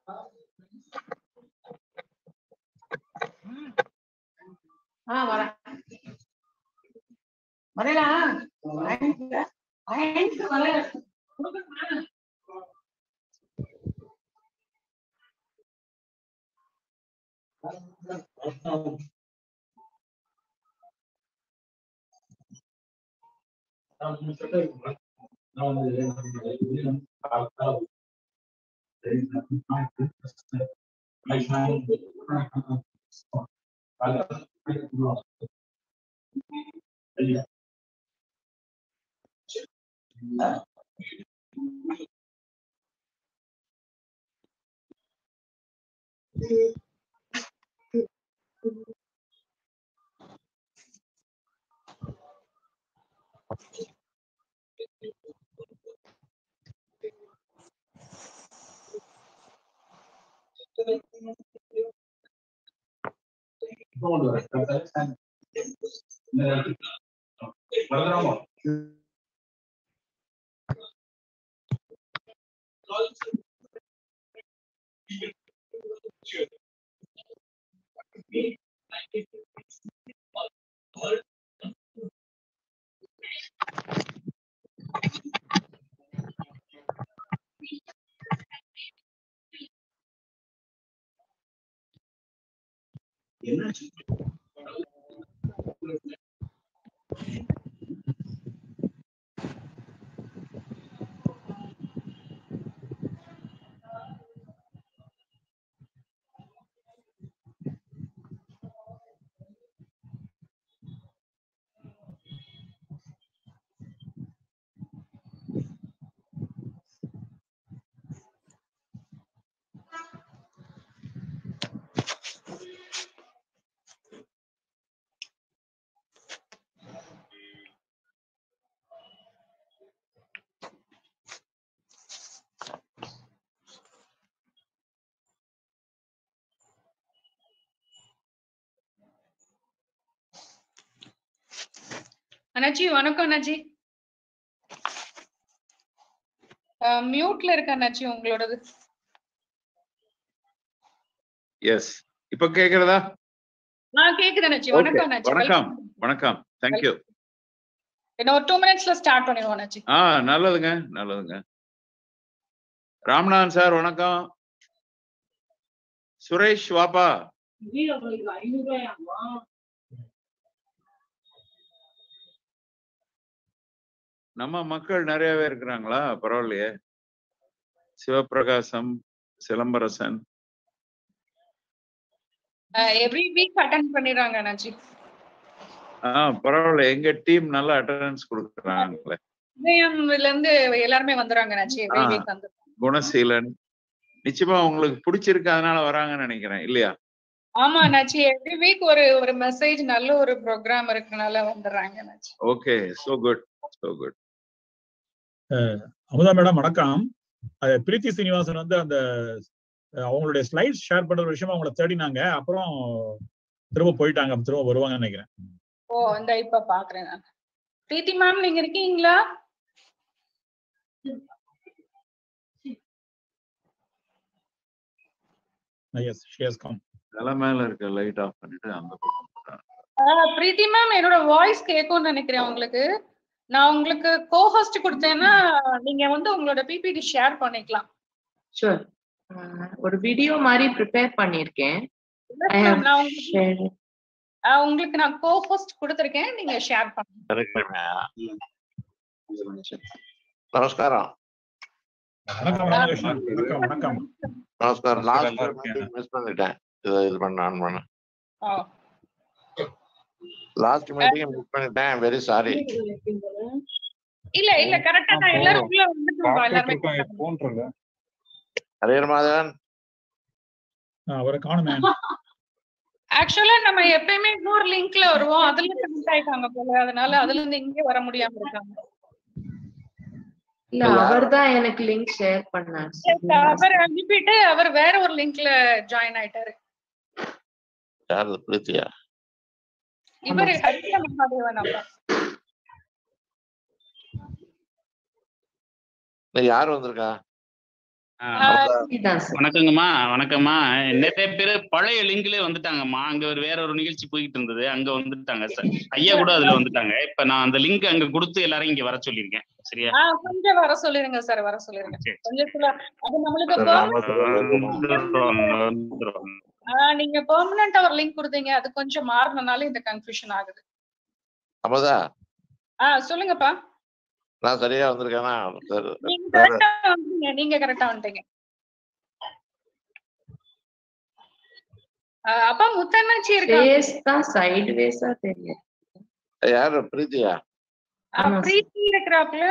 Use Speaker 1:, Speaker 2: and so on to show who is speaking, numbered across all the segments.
Speaker 1: ஆ வரேன் வரேனா வாங்கிக்க வாங்கிட்டு வரேன் கொடுக்கணுமா?
Speaker 2: அண்ணாச்சி வணக்கம் அண்ணாச்சி மியூட்ல இருக்க அண்ணாச்சி உங்களோடது
Speaker 3: எஸ் இப்ப கேக்குறதா
Speaker 2: ஆ கேக்குது அண்ணாச்சி
Speaker 3: Okay.
Speaker 2: வணக்கம் அண்ணாச்சி
Speaker 3: வணக்கம்.
Speaker 2: Welcome.
Speaker 3: வணக்கம் தேங்க்யூ
Speaker 2: இன்னும் ஒரு டூ மினிட்ஸ்ல ஸ்டார்ட் பண்ணிடுவோம் அண்ணாச்சி
Speaker 3: ஆ நல்லதுங்க நல்லதுங்க ராமநாதன் சார் வணக்கம் சுரேஷ் வாப்பா
Speaker 1: வீடு உங்களுக்கு ஐநூறு ரூபாயாமா
Speaker 3: நம்ம மக்கள் நிறையவே இருக்கிறாங்களா பரவாயில்லையே Sivaprakasam Silambarasan
Speaker 2: every week attend பண்ணிடுறாங்க அண்ணாச்சி
Speaker 3: ஆ பரவாயில்ல எங்க டீம் நல்ல அட்டெண்டன்ஸ் கொடுக்குறாங்களே
Speaker 2: இதயம்ல இருந்து எல்லாருமே வந்துடுறாங்க அண்ணாச்சி எவ்ரி
Speaker 3: ஆ.
Speaker 2: வீக் வந்து
Speaker 3: குணசீலன் நிச்சயமா உங்களுக்கு பிடிச்சிருக்கு அதனால வராங்கன்னு நினைக்கிறேன் இல்லையா
Speaker 2: ஆமா அண்ணாச்சி எவ்ரி வீக் ஒரு ஒரு மெசேஜ் நல்ல ஒரு ப்ரோக்ராம் இருக்கனால வந்துடுறாங்க அண்ணாச்சி
Speaker 3: okay so good so good
Speaker 4: Amudha madam வணக்கம் அது பிரீத்தி சீனிவாசன் வந்து அந்த அஹ், அவங்களுடைய ஸ்லைட்ஸ் ஷேர் பண்ற விஷயமா அவங்கள தேடினாங்க அப்புறம் திரும்ப போயிட்டாங்க அப்ப திரும்ப வருவாங்கன்னு நினைக்கிறேன்
Speaker 2: ஓ இந்த இப்ப பாக்குறேன் நான் பிரீத்தி மேம் நீங்க இருக்கீங்களா
Speaker 4: எஸ் ஷியஸ் கம்
Speaker 3: தலை மேல இருக்க லைட் ஆஃப் பண்ணிட்டு அந்த பக்கம் போறாங்க.
Speaker 2: ஆஹ் பிரீத்தி மேம் என்னோட வாய்ஸ் கேட்கும்னு நினைக்கிறேன் உங்களுக்கு நான் உங்களுக்கு கோஹோஸ்ட் கொடுத்தேன்னா நீங்க வந்து உங்களோட பிபிடி ஷேர் பண்ணிக்கலாம்
Speaker 1: ஷூர் ஒரு வீடியோ மாதிரி ப்ரிப்பேர் பண்ணிருக்கேன்
Speaker 2: இல்ல
Speaker 1: I
Speaker 2: ma'am,
Speaker 1: have
Speaker 2: நான் உங்களுக்கு
Speaker 1: shared it.
Speaker 2: ஆஹ் உங்களுக்கு நான் கோஹோஸ்ட் கொடுத்துருக்கேன் நீங்க ஷேர் பண்ணுங்க
Speaker 5: நமஸ்காரம்
Speaker 4: வணக்கம் ராமகிருஷ்ணன் வணக்கம் வணக்கம்
Speaker 5: நமஸ்காரம்
Speaker 4: நல்லா
Speaker 5: லாஸ்ட்
Speaker 4: இருக்கேன்.
Speaker 5: மிஸ் பண்ணிட்டேன் இதை இது பண்ண ஆன் பண்ண
Speaker 2: ஓ,
Speaker 5: லாஸ்ட் மீட்டிங் மிஸ் பண்ணிட்டேன் வெரி சாரி
Speaker 2: இல்ல இல்ல கரெக்டா நான் எல்லாரும் உள்ள வந்துட்டோம் எல்லாருமே
Speaker 5: ஹரேர் மாதவன்
Speaker 4: ஆ, அவரை காணுமே
Speaker 2: ஆக்சுவலா நம்ம எப்பயுமே இன்னொரு லிங்க்ல வருவோம் அதுல கனெக்ட் ஆயிட்டாங்க போல அதனால அதுல இருந்து இங்கே வர முடியாம இருக்காங்க
Speaker 1: இல்ல அவர்தான் எனக்கு லிங்க் ஷேர் பண்ணார்
Speaker 2: அவர் அனுப்பிட்டு அவர் வேற ஒரு லிங்க்ல ஜாயின் ஆயிட்டாரு
Speaker 5: யார் இது பிரீத்தியா
Speaker 2: இவர் ஹரியா மகாதேவன் அப்பா
Speaker 5: இல்ல யார் வந்திருக்கா
Speaker 1: இதுதான் சார்
Speaker 6: வணக்கங்கம்மா வணக்கம்மா நிறைய பேர் பழைய லிங்க்லயே வந்துட்டாங்கம்மா அங்க ஒரு வேற ஒரு நிகழ்ச்சி போயிட்டு இருந்தது அங்க வந்துட்டாங்க சார் ஐயா கூட அதுல வந்துட்டாங்க இப்ப நான் அந்த லிங்க் அங்க கொடுத்து எல்லாரும் இங்க வர சொல்லியிருக்கேன் சரியா
Speaker 2: ஆ, கொஞ்சம் வர சொல்லிருங்க சார் வர சொல்லிருங்க
Speaker 6: சரி.
Speaker 2: கொஞ்சத்துல அது நம்மளுக்கு
Speaker 5: ராம-
Speaker 6: வந்துரும்.
Speaker 2: ஆ, நீங்க பெர்மனண்டா ஒரு லிங்க் கொடுத்தீங்க அது கொஞ்சம் மாறினால இந்த கன்ஃபியூஷன் ஆகுது
Speaker 5: அமுதா
Speaker 2: ஆ சொல்லுங்கப்பா
Speaker 5: நான் சரியா வந்திருக்கேனா சரி.
Speaker 2: நீங்க கரெக்டா வந்துட்டீங்க நீங்க கரெக்டா வந்துட்டீங்க ஆ, அப்பா முத்தண்ணாச்சி இருக்காங்க
Speaker 1: ஃபேஸ் தான் சைடு வேஸா தெரியும்
Speaker 5: யாரு பிரீத்தியா
Speaker 2: ஆ,
Speaker 1: ஆமா.
Speaker 2: பிரீத்தி இருக்கிறாப்புல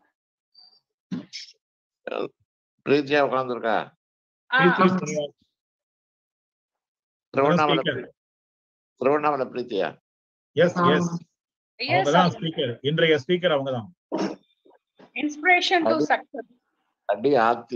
Speaker 5: பிரீத்தியா உட்காந்துருக்கா
Speaker 2: ஆ,
Speaker 4: பிரீத்தி
Speaker 2: ஆமா.
Speaker 4: ஸ்ரீனிவாஸ்.
Speaker 5: திருவண்ணாமலை
Speaker 4: speaker.
Speaker 5: பிரீ- திருவண்ணாமலை பிரீத்தியா
Speaker 4: எஸ் எஸ்
Speaker 2: Yes,
Speaker 4: அவங்கதான்
Speaker 2: sir.
Speaker 4: ஸ்பீக்கர் இன்றைய ஸ்பீக்கர் அவங்கதான்
Speaker 2: inspiration to
Speaker 5: அது-
Speaker 2: success
Speaker 5: அடி ஆத்தி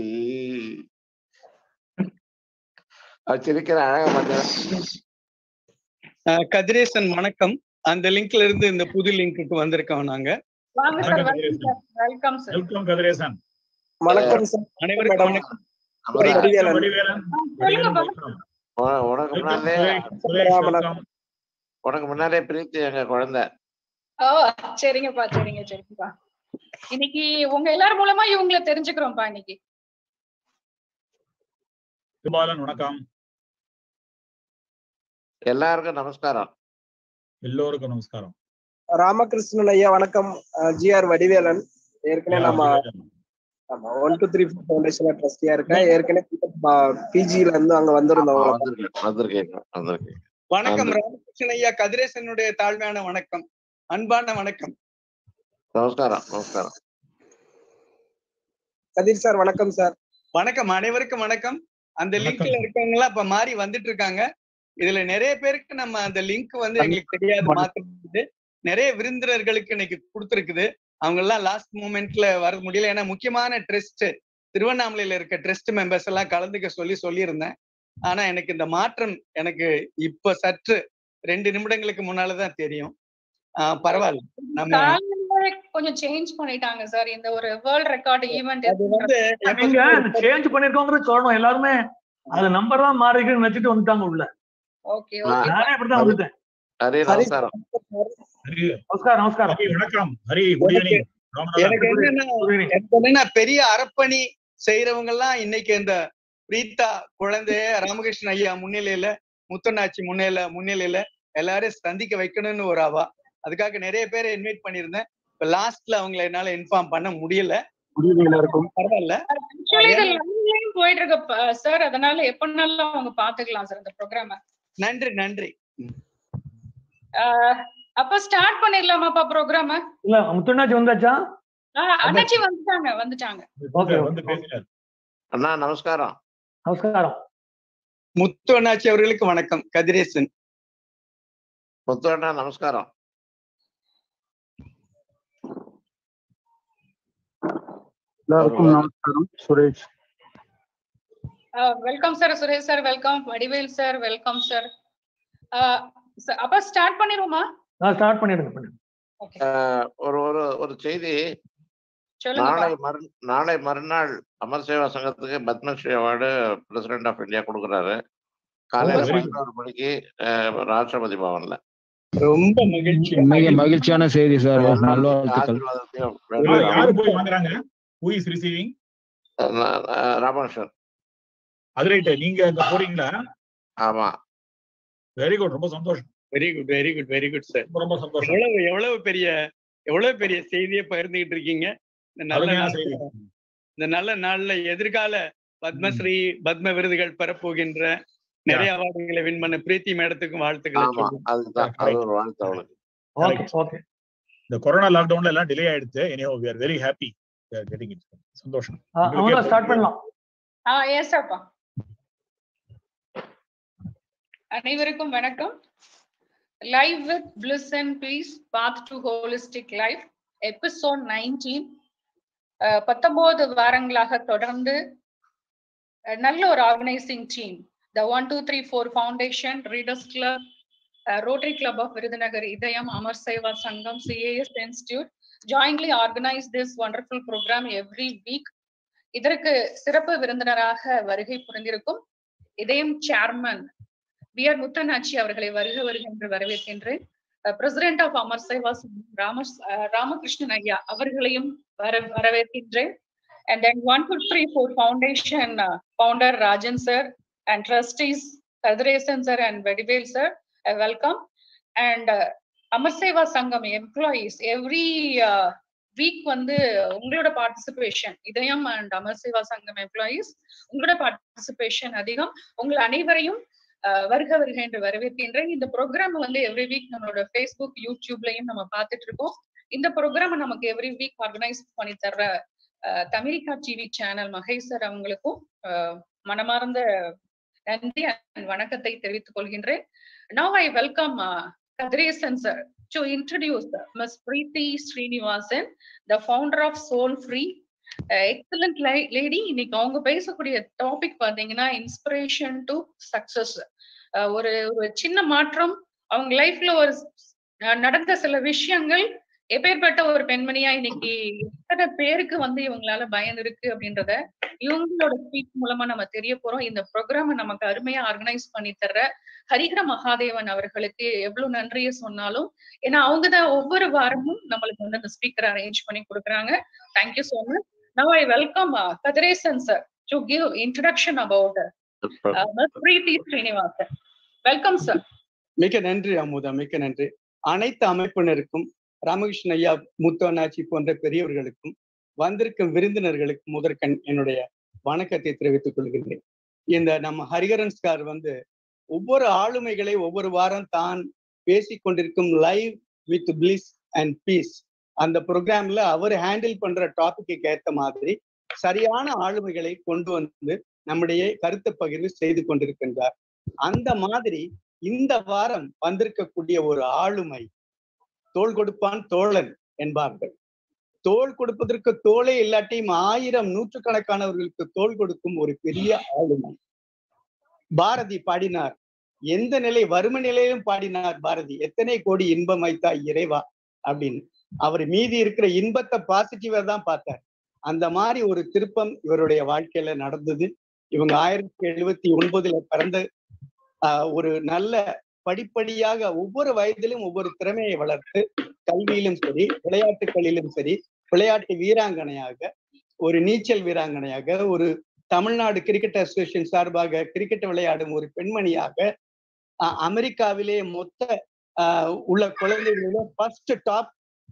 Speaker 5: அது சிரிக்கிற அழக பார்த்தேன்
Speaker 7: அஹ் கதிரேசன் வணக்கம் அந்த லிங்க்ல இருந்து இந்த புது லிங்க்குக்கு வந்திருக்கோம் நாங்க
Speaker 2: வாங்க சார்
Speaker 4: வணக்கம் Kathiresan.
Speaker 2: Welcome sir
Speaker 4: welcome Kathiresan
Speaker 8: வணக்கம் சார்
Speaker 7: அனைவருக்கும் வணக்கம்
Speaker 5: அமுதா,
Speaker 8: வடிவேலன்.
Speaker 4: வடிவேலன்
Speaker 2: சொல்லுங்க
Speaker 4: வடிவேலன்
Speaker 2: பா.
Speaker 4: welcome.
Speaker 5: உன- உனக்கு
Speaker 4: Welcome,
Speaker 5: முன்னாலே
Speaker 4: சுரேஷ், சுரேஷ், welcome.
Speaker 5: உனக்கு முன்னாலே பிரீத்தி எங்க குழந்தை
Speaker 2: ஓ சரிங்கப்பா சரிங்க சரிங்கப்பா இன்னைக்கு உங்க எல்லாரும் மூலமா இவங்கள தெரிஞ்சுக்கிறோம்ப்பா இன்னைக்கு
Speaker 4: திருபாலன் வணக்கம்
Speaker 5: எல்லாருக்கும் நமஸ்காரம்
Speaker 4: எல்லோருக்கும் நமஸ்காரம்
Speaker 8: ராமகிருஷ்ணன் ஐயா வணக்கம் ஜிஆர் வடிவேலன் ஏற்கனவே நம்ம ஆமா ஒன் டூ த்ரீ ஃபோர் ஃபவுண்டேஷன்ல ட்ரஸ்டியா இருக்கேன் ஏற்கனவே பிஜில இருந்து அங்க வந்திருந்தோம்
Speaker 5: வந்திருக்கேன் வந்திருக்கேன் வந்திருக்கேன்
Speaker 7: வணக்கம்
Speaker 5: நன்றி.
Speaker 7: ராமகிருஷ்ணன் ஐயா கதிரேசனுடைய தாழ்மையான வணக்கம் அன்பான வணக்கம்
Speaker 5: நமஸ்காரம் நமஸ்காரம்
Speaker 8: கதிர் சார் வணக்கம் சார்
Speaker 7: வணக்கம் அனைவருக்கும் வணக்கம் அந்த
Speaker 4: வணக்கம்.
Speaker 7: லிங்க்ல இருக்கவங்க எல்லாம் இப்ப மாறி வந்துட்டு இருக்காங்க இதுல நிறைய பேருக்கு நம்ம அந்த லிங்க் வந்து எங்களுக்கு தெரியாது மாத்திருக்குது நிறைய விருந்தினர்களுக்கு இன்னைக்கு கொடுத்துருக்குது அவங்க எல்லாம் லாஸ்ட் மூமெண்ட்ல வர முடியல ஏன்னா முக்கியமான ட்ரெஸ்ட் திருவண்ணாமலையில இருக்க ட்ரெஸ்ட் மெம்பர்ஸ் எல்லாம் கலந்துக்க சொல்லி சொல்லியிருந்தேன் ஆனா எனக்கு இந்த மாற்றம் எனக்கு இப்ப சற்று ரெண்டு நிமிடங்களுக்கு முன்னாலதான் தெரியும் ஆஹ் பரவாயில்ல நம்ம
Speaker 2: காலையில கொஞ்சம் சேஞ்ச் பண்ணிட்டாங்க சார் இந்த ஒரு வேர்ல்ட் ரெக்கார்ட் ஈவெண்ட்
Speaker 7: அது வந்து
Speaker 9: நீங்க சேஞ்ச் பண்ணிருக்கோங்கிறது சொல்லணும் எல்லாருமே அது நம்பர் தான் மாறி இருக்குன்னு நினைச்சிட்டு வந்துட்டாங்க உள்ள
Speaker 2: ஓகே ஓகே
Speaker 9: நானே அப்படித்தான் வந்துட்டேன்
Speaker 5: ஹரி நமஸ்காரம்
Speaker 4: ஹரி
Speaker 9: நமஸ்காரம் நமஸ்காரம்
Speaker 4: ஹரி வணக்கம் ஹரி குட் ஈவினிங்
Speaker 7: எனக்கு என்னன்னா எனக்கு என்னன்னா பெரிய அறப்பணி செய்யறவங்க எல்லாம் இன்னைக்கு இந்த பிரீதா குழந்தை ராமகிருஷ்ணன் ஐயா முன்னிலையில முத்தநாச்சி முன்னில முன்னிலையில எல்லாரையும் சந்திக்க வைக்கணும்னு ஒரு அவா அதுக்காக நிறைய பேரை இன்வைட் பண்ணியிருந்தேன் இப்ப லாஸ்ட்ல அவங்கள என்னால இன்ஃபார்ம் பண்ண முடியல
Speaker 8: இருக்கும்
Speaker 7: பரவாயில்ல
Speaker 2: ஆக்சுவலி இது லைவ்லயும் போயிட்டு இருக்கு சார் அதனால எப்பனாலும் அவங்க பாத்துக்கலாம் சார் இந்த ப்ரோக்ராம
Speaker 7: நன்றி நன்றி
Speaker 2: அப்ப ஸ்டார்ட் பண்ணிடலாமாப்பா ப்ரோக்ராம
Speaker 9: இல்ல முத்துண்ணாச்சி வந்தாச்சா
Speaker 2: அண்ணாச்சி வந்துட்டாங்க வந்துட்டாங்க
Speaker 9: Okay,
Speaker 4: வந்து பேசினார்
Speaker 5: அண்ணா நமஸ்காரம்
Speaker 9: நமஸ்காரம்
Speaker 7: முத்து அண்ணாச்சி அவர்களுக்கு வணக்கம் கதிரேசன்
Speaker 5: முத்து அண்ணா நமஸ்காரம்
Speaker 8: எல்லாருக்கும் நமஸ்காரம் Suresh
Speaker 2: welcome sir Suresh sir welcome Vadivel sir welcome sir அப்ப ஸ்டார்ட் பண்ணிடுவோமா
Speaker 9: நான் ஸ்டார்ட் பண்ணிடுங்க பண்ணிடுங்க
Speaker 2: ஓகே
Speaker 5: ஆஹ் ஒரு ஒரு ஒரு செய்தி
Speaker 2: சொல்லுங்க
Speaker 5: நாளை மறு நாளை மறுநாள் அமர் சேவா சங்கத்துக்கு Padmashri award president of India கொடுக்குறாரு காலையில
Speaker 4: very good.
Speaker 5: பதினோரு மணிக்கு ஆஹ் ராஷ்டிரபதி பவன்ல
Speaker 7: ரொம்ப மகிழ்ச்சி
Speaker 10: மிக மகிழ்ச்சியான செய்தி சார் நல்வாழ்த்துக்கள்
Speaker 5: ஆசீர்வாதத்தையும்
Speaker 4: யாரு
Speaker 5: வேண்டுகிறோம்.
Speaker 4: யாரு போய் வாங்குறாங்க ஹூ இஸ் ரிசீவிங்
Speaker 5: நான், ஆஹ் ராமகிருஷ்ணன்
Speaker 4: அது ரைட் நீங்க அங்க போறீங்களா
Speaker 5: ஆமா
Speaker 4: வெரி குட் ரொம்ப சந்தோஷம்
Speaker 7: very good very good very good sir
Speaker 4: ரொம்ப ரொம்ப சந்தோஷம்
Speaker 7: எவ்வளவு எவ்வளவு பெரிய எவ்வளவு பெரிய செய்தியை பகிர்ந்துகிட்டு இருக்கீங்க இந்த நல்ல
Speaker 4: அருமையான
Speaker 7: நாள்
Speaker 4: செய்தி
Speaker 7: இந்த நல்ல நாள்ல எதிர்கால பத்மஸ்ரீ பத்ம விருதுகள் பெறப்போகின்ற நிறைய அவார்டுகளை வின் பண்ண பிரீத்தி மேடத்துக்கும் வாழ்த்துக்களை
Speaker 5: ஆமா
Speaker 7: சொல்லுங்க.
Speaker 5: அதுதான் அது ஒரு வாழ்த்து அவளுக்கு
Speaker 9: ஓகே ஓகே
Speaker 4: இந்த கொரோனா லாக்டவுன்ல எல்லாம் டிலே ஆயிடுச்சு anyhow we are very happy getting it சந்தோஷம்
Speaker 9: அவங்க ஸ்டார்ட் பண்ணலாம்
Speaker 2: ஆ எஸ் அப்பா அனைவருக்கும் வணக்கம் live with bliss and peace path to holistic life episode nineteen பத்தொன்பது வாரங்களாக தொடர்ந்து அஹ், நல்ல ஒரு organizing team the one two three four foundation readers club rotary club of Virudhunagar Idhayam Amar Seva Sangam CAS institute jointly organize this wonderful program every week இதற்கு சிறப்பு விருந்தினராக வருகை புரிந்திருக்கும் இதயம் சேர்மன் வி ஆர் முத்தனாட்சி அவர்களை வருக வருக என்று வரவேற்கின்றேன் பிரசிடென்ட் ஆஃப் அமர் சேவா ராம ராமகிருஷ்ணன் ஐயா அவர்களையும் வர வரவேற்கின்றேன் and then one two three four foundation uh, founder Rajan sir and trustees Kadresan sir and Vedivel sir I welcome and uh, Amar Seva Sangam employees every uh, week வந்து உங்களோட participation இதயம் and Amar Seva சங்கம் employees உங்களோட participation அதிகம் உங்கள் அனைவரையும் வருக வருக என்று வரவேற்கின்றேன் இந்த ப்ரோக்ராம் வந்து எவ்ரி வீக் நம்மளோட ஃபேஸ்புக் யூடியூப்லயும் நம்ம பார்த்துட்டு இருக்கோம் இந்த ப்ரோக்ராம் நமக்கு எவ்ரி வீக் ஆர்கனைஸ் பண்ணி தர்ற Tamilika TV channel Mahesh sir அவங்களுக்கும் மனமார்ந்த நன்றி அண்ட் வணக்கத்தை தெரிவித்துக் கொள்கின்றேன் now I welcome Kathiresan sir to introduce miss Preethi Srinivasan the founder of soul free excellent lady இன்னைக்கு அவங்க பேசக்கூடிய டாபிக் பாத்தீங்கன்னா இன்ஸ்பிரேஷன் டு சக்சஸ் ஒரு ஒரு சின்ன மாற்றம் அவங்க லைஃப்ல ஒரு நடந்த சில விஷயங்கள் எப்பேற்பட்ட ஒரு பெண்மணியா இன்னைக்கு எத்தனை பேருக்கு வந்து இவங்களால பயன் இருக்கு அப்படின்றத இவங்களோட ஸ்பீச் மூலமா நம்ம தெரிய போறோம் இந்த ப்ரோக்ராம் நமக்கு அருமையா ஆர்கனைஸ் பண்ணி தர்ற ஹரிஹர மகாதேவன் அவர்களுக்கு எவ்வளவு நன்றியை சொன்னாலும் ஏன்னா அவங்கதான் ஒவ்வொரு வாரமும் நம்மளுக்கு வந்து அந்த ஸ்பீக்கர் அரேஞ்ச் பண்ணி கொடுக்குறாங்க thank you so much now I welcome Kathiresan sir to give introduction about Preethi Srinivasan welcome sir
Speaker 7: மிக்க நன்றி அமுதா மிக்க நன்றி அனைத்து அமைப்பினருக்கும் ராமகிருஷ்ண ஐயா முத்தோனாச்சி போன்ற பெரியவர்களுக்கும் வந்திருக்கும் விருந்தினர்களுக்கும் முதற்கண் என்னுடைய வணக்கத்தை தெரிவித்துக் கொள்கின்றேன் இந்த நம்ம ஹரிகரன் ஸ்கார் வந்து ஒவ்வொரு ஆளுமைகளை ஒவ்வொரு வாரம் தான் பேசிக் கொண்டிருக்கும் live with bliss and peace அந்த ப்ரோக்ராம்ல அவர் ஹேண்டில் பண்ற டாபிக்கு ஏத்த மாதிரி சரியான ஆளுமைகளை கொண்டு வந்து நம்முடைய கருத்து பகிர்வு செய்து கொண்டிருக்கின்றார் அந்த மாதிரி இந்த வாரம் வந்திருக்கக்கூடிய ஒரு ஆளுமை தோல் கொடுப்பான் தோழன் என்பார்கள் தோல் கொடுப்பதற்கு தோளே இல்லாட்டியும் ஆயிரம் நூற்றுக்கணக்கானவர்களுக்கு தோல் கொடுக்கும் ஒரு பெரிய ஆளுமை பாரதி பாடினார் எந்த நிலை வறுமை நிலையிலும் பாடினார் பாரதி எத்தனை கோடி இன்பம் வைத்தா இறைவா அப்படின்னு அவர் மீதி இருக்கிற இன்பத்தை பாசிட்டிவா தான் பார்த்தார் அந்த மாதிரி ஒரு திருப்பம் இவருடைய வாழ்க்கையில நடந்தது இவங்க ஆயிரத்தி எழுபத்தி ஒன்பதுல பிறந்த ஒரு நல்ல படிப்படியாக ஒவ்வொரு வயதிலும் ஒவ்வொரு திறமையை வளர்த்து கல்வியிலும் சரி விளையாட்டுகளிலும் சரி விளையாட்டு வீராங்கனையாக ஒரு நீச்சல் வீராங்கனையாக ஒரு தமிழ்நாடு கிரிக்கெட் அசோசியேஷன் சார்பாக கிரிக்கெட் விளையாடும் ஒரு பெண்மணியாக அமெரிக்காவிலே மொத்த உள்ள குழந்தைகளில ஃபர்ஸ்ட் டாப்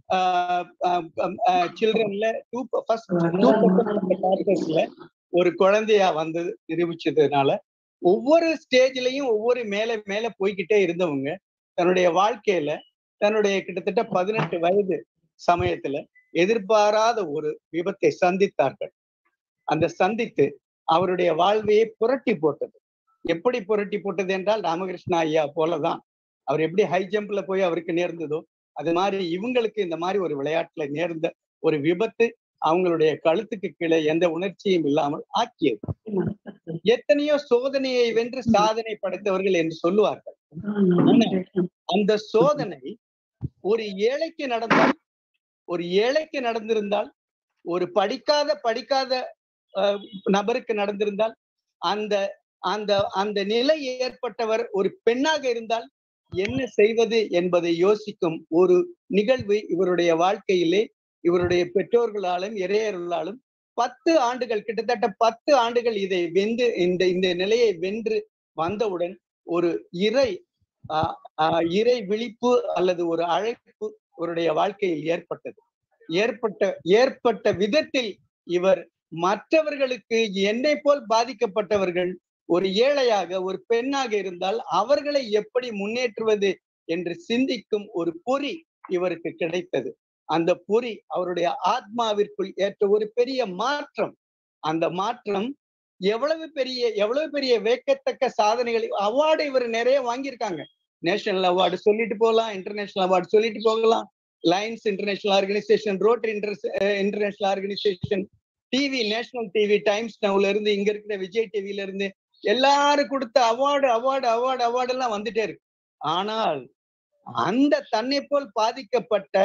Speaker 7: சில்ட்ரன்ல டூ ஃபர்ஸ்ட் டூ டாக்டர்ஸ்ல ஒரு குழந்தையா வந்து நிரூபிச்சதுனால ஒவ்வொரு ஸ்டேஜ்லயும் ஒவ்வொரு மேல மேல போய்கிட்டே இருந்தவங்க தன்னுடைய வாழ்க்கையில தன்னுடைய கிட்டத்தட்ட பதினெட்டு வயது சமயத்துல எதிர்பாராத ஒரு விபத்தை சந்தித்தார்கள் அந்த சந்தித்து அவருடைய வாழ்வையை புரட்டி போட்டது எப்படி புரட்டி போட்டது என்றால் ராமகிருஷ்ணா ஐயா போலதான் அவர் எப்படி ஹை ஜம்ப்ல போய் அவருக்கு நேர்ந்ததோ அது மாதிரி இவங்களுக்கு இந்த மாதிரி ஒரு விளையாட்டுல நேர்ந்த ஒரு விபத்து அவங்களுடைய கழுத்துக்கு கீழே எந்த உணர்ச்சியும் இல்லாமல் ஆக்கியது எத்தனையோ சோதனையை வென்று சாதனை படைத்தவர்கள் என்று சொல்லுவார்கள் அந்த சோதனை ஒரு ஏழைக்கு நடந்தால் ஒரு ஏழைக்கு நடந்திருந்தால் ஒரு படிக்காத படிக்காத நபருக்கு நடந்திருந்தால் அந்த அந்த அந்த நிலை ஏற்பட்டவர் ஒரு பெண்ணாக இருந்தால் என்ன செய்வது என்பதை யோசிக்கும் ஒரு நிகழ்வு இவருடைய வாழ்க்கையிலே இவருடைய பெற்றோர்களாலும் இறையர்களாலும் பத்து ஆண்டுகள் கிட்டத்தட்ட பத்து ஆண்டுகள் இதை வென்று இந்த இந்த நிலையை வென்று வந்தவுடன் ஒரு இறை இறை விழிப்பு அல்லது ஒரு அழைப்பு இவருடைய வாழ்க்கையில் ஏற்பட்டது ஏற்பட்ட ஏற்பட்ட விதத்தில் இவர் மற்றவர்களுக்கு என்னை போல் பாதிக்கப்பட்டவர்கள் ஒரு ஏழையாக ஒரு பெண்ணாக இருந்தால் அவர்களை எப்படி முன்னேற்றுவது என்று சிந்திக்கும் ஒரு பொறி இவருக்கு கிடைத்தது அந்த பொறி அவருடைய ஆத்மாவிற்குள் ஏற்ற ஒரு பெரிய மாற்றம் அந்த மாற்றம் எவ்வளவு பெரிய எவ்வளவு பெரிய வேக்கத்தக்க சாதனைகள் அவார்டு இவர் நிறைய வாங்கியிருக்காங்க நேஷனல் அவார்டு சொல்லிட்டு போகலாம் இன்டர்நேஷனல் அவார்டு சொல்லிட்டு போகலாம் lions international organization rotary international organization TV national TV times நவுல இருந்து இங்க இருக்கிற விஜய் டிவில இருந்து எல்லாரும் கொடுத்த அவார்டு அவார்டு அவார்டு அவார்டு எல்லாம் வந்துட்டே இருக்கு ஆனால் அந்த தன்னை போல் பாதிக்கப்பட்ட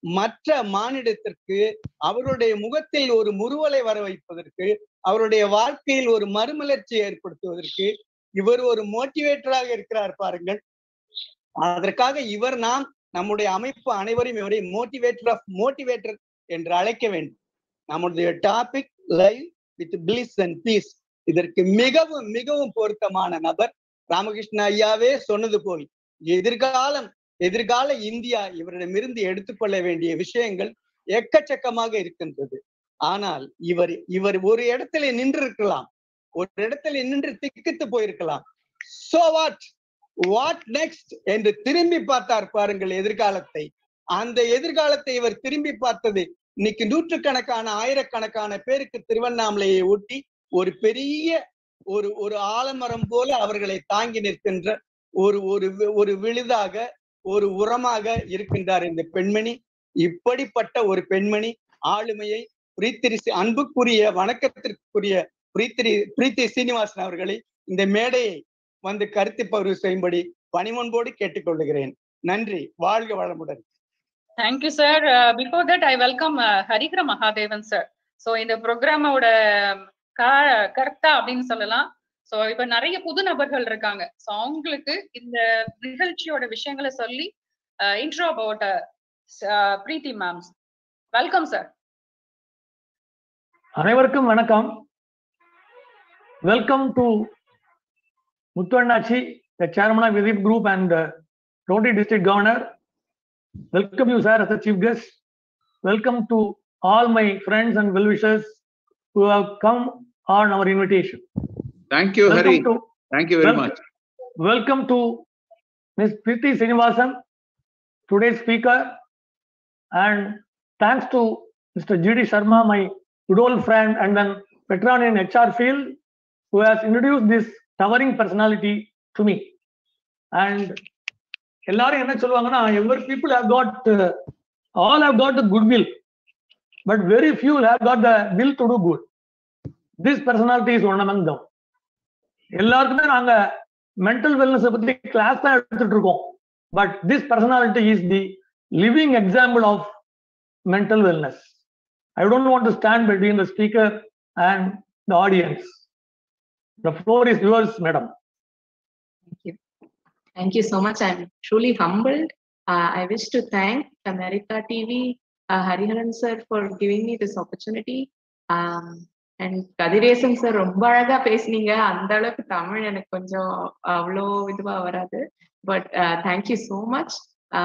Speaker 7: மற்ற மானிடத்திற்கு அவருடைய முகத்தில் ஒரு முறுவலை வர வைப்பதற்கு அவருடைய வாழ்க்கையில் ஒரு மறுமலர்ச்சியை ஏற்படுத்துவதற்கு இவர் ஒரு மோட்டிவேட்டராக இருக்கிறார் பாருங்கள் அதற்காக இவர் நாம் நம்முடைய அமைப்பு அனைவரும் இவரை மோட்டிவேட்டர் ஆஃப் மோட்டிவேட்டர் என்று அழைக்க வேண்டும் நம்முடைய topic live with bliss and peace இதற்கு மிகவும் மிகவும் பொருத்தமான நபர் ராமகிருஷ்ண ஐயாவே சொன்னது போல் எதிர்காலம் எதிர்கால இந்தியா இவரிடமிருந்து எடுத்துக்கொள்ள வேண்டிய விஷயங்கள் எக்கச்சக்கமாக இருக்கின்றது ஆனால் இவர் இவர் ஒரு இடத்துல நின்று இருக்கலாம் ஒரு இடத்துல நின்று திக்கித்து போயிருக்கலாம் சோ வாட் வாட் நெக்ஸ்ட் என்று திரும்பி பார்த்தார் பாருங்கள் எதிர்காலத்தை அந்த எதிர்காலத்தை இவர் திரும்பி பார்த்தது இன்னைக்கு நூற்றுக்கணக்கான ஆயிரக்கணக்கான பேருக்கு திருவண்ணாமலையை ஒட்டி ஒரு பெரிய ஒரு ஒரு ஆலமரம் போல அவர்களை தாங்கி நிற்கின்ற ஒரு ஒரு வி- ஒரு விழுதாக ஒரு உரமாக இருக்கின்றார் இந்த பெண்மணி இப்படிப்பட்ட ஒரு பெண்மணி ஆளுமையை பிரீத்திரி சி- அன்புக்குரிய வணக்கத்திற்குரிய பிரீத்திரி பிரீத்தி சீனிவாசன் அவர்களை இந்த மேடையை வந்து கருத்து பகிர்வு செய்யும்படி பணிமொன்போடு கேட்டுக்கொள்கிறேன் நன்றி வாழ்க வளமுடன்
Speaker 2: thank you sir before that I welcome Harihara Mahadevan sir so இந்த ப்ரோக்ராமோட கர்த்தா அப்படின்னு சொல்லலாம் ஸோ இப்ப நிறைய புது நபர்கள் இருக்காங்க ஸோ அவங்களுக்கு இந்த நிகழ்ச்சியோட விஷயங்களை சொல்லி intro about Preethi ma'ams welcome sir
Speaker 9: அனைவருக்கும் வணக்கம் welcome to Muthuvannachi the chairman of விதிப் group and rotary district governor welcome you sir as a chief guest welcome to all my friends and well-wishers who have come on our invitation
Speaker 3: Thank you, Hari.
Speaker 9: welcome to
Speaker 3: Thank you very
Speaker 9: Wel-
Speaker 3: much.
Speaker 9: welcome to Ms. Priti Srinivasan, today's speaker, and thanks to Mr. G.D. Sharma, my good old friend and then veteran in HR field, who has introduced this towering personality to me. And எல்லாரும் என்ன சொல்லுவாங்கன்னா ever people have got all have got the good will but very few have got the will to do good this personality is one among them எல்லாருக்குமே நாங்க mental wellness பத்தி class தான் எடுத்துட்டு இருக்கோம் but this personality is the living example of mental wellness I don't want to stand between the speaker and the audience the floor is yours madam
Speaker 1: Thank you. Thank you so much. I'm truly humbled. Uh, I wish to thank America TV, uh, Hariharan sir for giving me this opportunity. Um, and Kathiresan sir ரொம்ப அழகா பேசுனீங்க அந்த அளவுக்கு தமிழ் எனக்கு கொஞ்சம் அவ்வளோ இதுவா வராது but thank you so much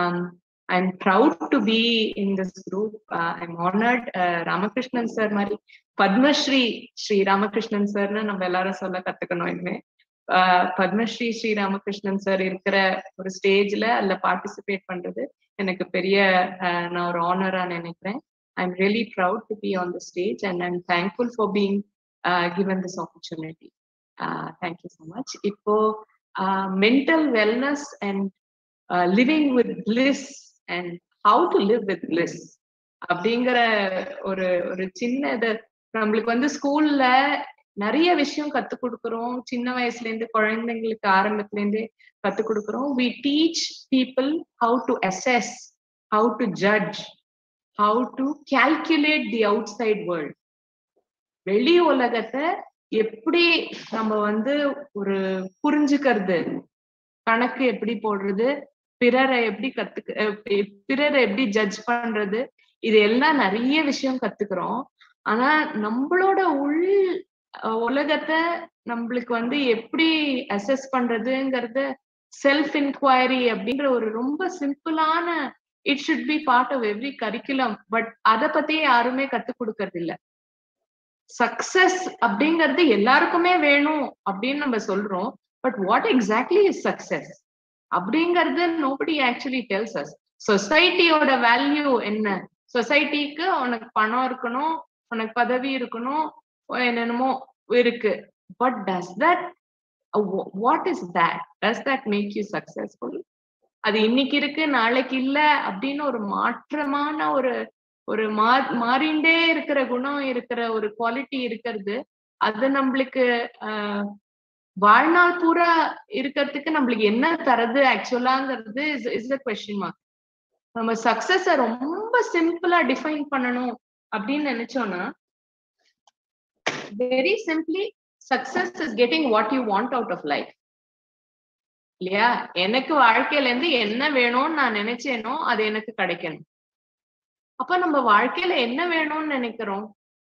Speaker 1: I'm proud to be in this group I'm honoured Ramakrishnan sir மாதிரி பத்மஸ்ரீ ஸ்ரீ ராமகிருஷ்ணன் சார்னு நம்ம எல்லாரும் சொல்ல கத்துக்கணும் இனிமே ஆஹ் பத்மஸ்ரீ ஸ்ரீ ராமகிருஷ்ணன் சார் இருக்கிற ஒரு ஸ்டேஜ்ல அதுல பார்ட்டிசிபேட் பண்றது எனக்கு பெரிய ஆஹ் நான் ஒரு ஆனரா நினைக்கிறேன் I'm really proud to be on the stage and I'm thankful for being given this opportunity thank you so much இப்போ mental wellness and living with bliss and how to live with bliss அப்படிங்கிற ஒரு ஒரு சின்ன இது நம்மளுக்கு வந்து ஸ்கூல்ல நிறைய விஷயம் கத்து கொடுக்குறோம் சின்ன வயசுல இருந்து குழந்தைங்களுக்கு ஆரம்பத்துல இருந்தே கத்து கொடுக்குறோம் we teach people how to assess how to judge how to calculate the outside world வெளி உலகத்தை எப்படி நம்ம வந்து ஒரு புரிஞ்சுக்கிறது கணக்கு எப்படி போடுறது பிறரை எப்படி கத்துக்க அஹ் பி- பிறரை எப்படி ஜட்ஜ் பண்றது இது எல்லாம் நிறைய விஷயம் கத்துக்கிறோம் ஆனா நம்மளோட உள் அஹ் உலகத்தை நம்மளுக்கு வந்து எப்படி அசஸ் பண்றதுங்கிறது செல்ஃப் இன்கொயரி அப்படின்ற ஒரு ரொம்ப சிம்பிளான it should be part of every curriculum but அதை பத்தி யாருமே கத்து கொடுக்கறது இல்ல சக்சஸ் அப்படிங்கிறது எல்லாருக்குமே வேணும் அப்படின்னு நம்ம சொல்றோம் but what exactly is success அப்படிங்கிறது நோபடி ஆக்சுவலி டெல்ஸ் அஸ் சொசைட்டியோட வேல்யூ என்ன சொசைட்டிக்கு உனக்கு பணம் இருக்கணும் உனக்கு பதவி இருக்கணும் என்னென்னமோ இருக்கு but does that what is that does that make you successful அது இன்னைக்கு இருக்கு நாளைக்கு இல்ல அப்படின்னு ஒரு மாற்றமான ஒரு ஒரு மா மாறிண்டே இருக்கிற குணம் இருக்கிற ஒரு குவாலிட்டி இருக்கிறது அது நம்மளுக்கு ஆஹ் வாழ்நாள் பூரா இருக்கிறதுக்கு நம்மளுக்கு என்ன தருது ஆக்சுவலாங்கிறது is is a question mark நம்ம சக்சஸ ரொம்ப ரொம்ப சிம்பிளா டிஃபைன் பண்ணணும் அப்படின்னு நினைச்சோம்னா very simply success is getting what you want out of life இல்லையா எனக்கு வாழ்க்கையில இருந்து என்ன வேணும்னு நான் நினைச்சேனோ அது எனக்கு கிடைக்கணும் அப்ப நம்ம வாழ்க்கையில என்ன வேணும்னு நினைக்கிறோம்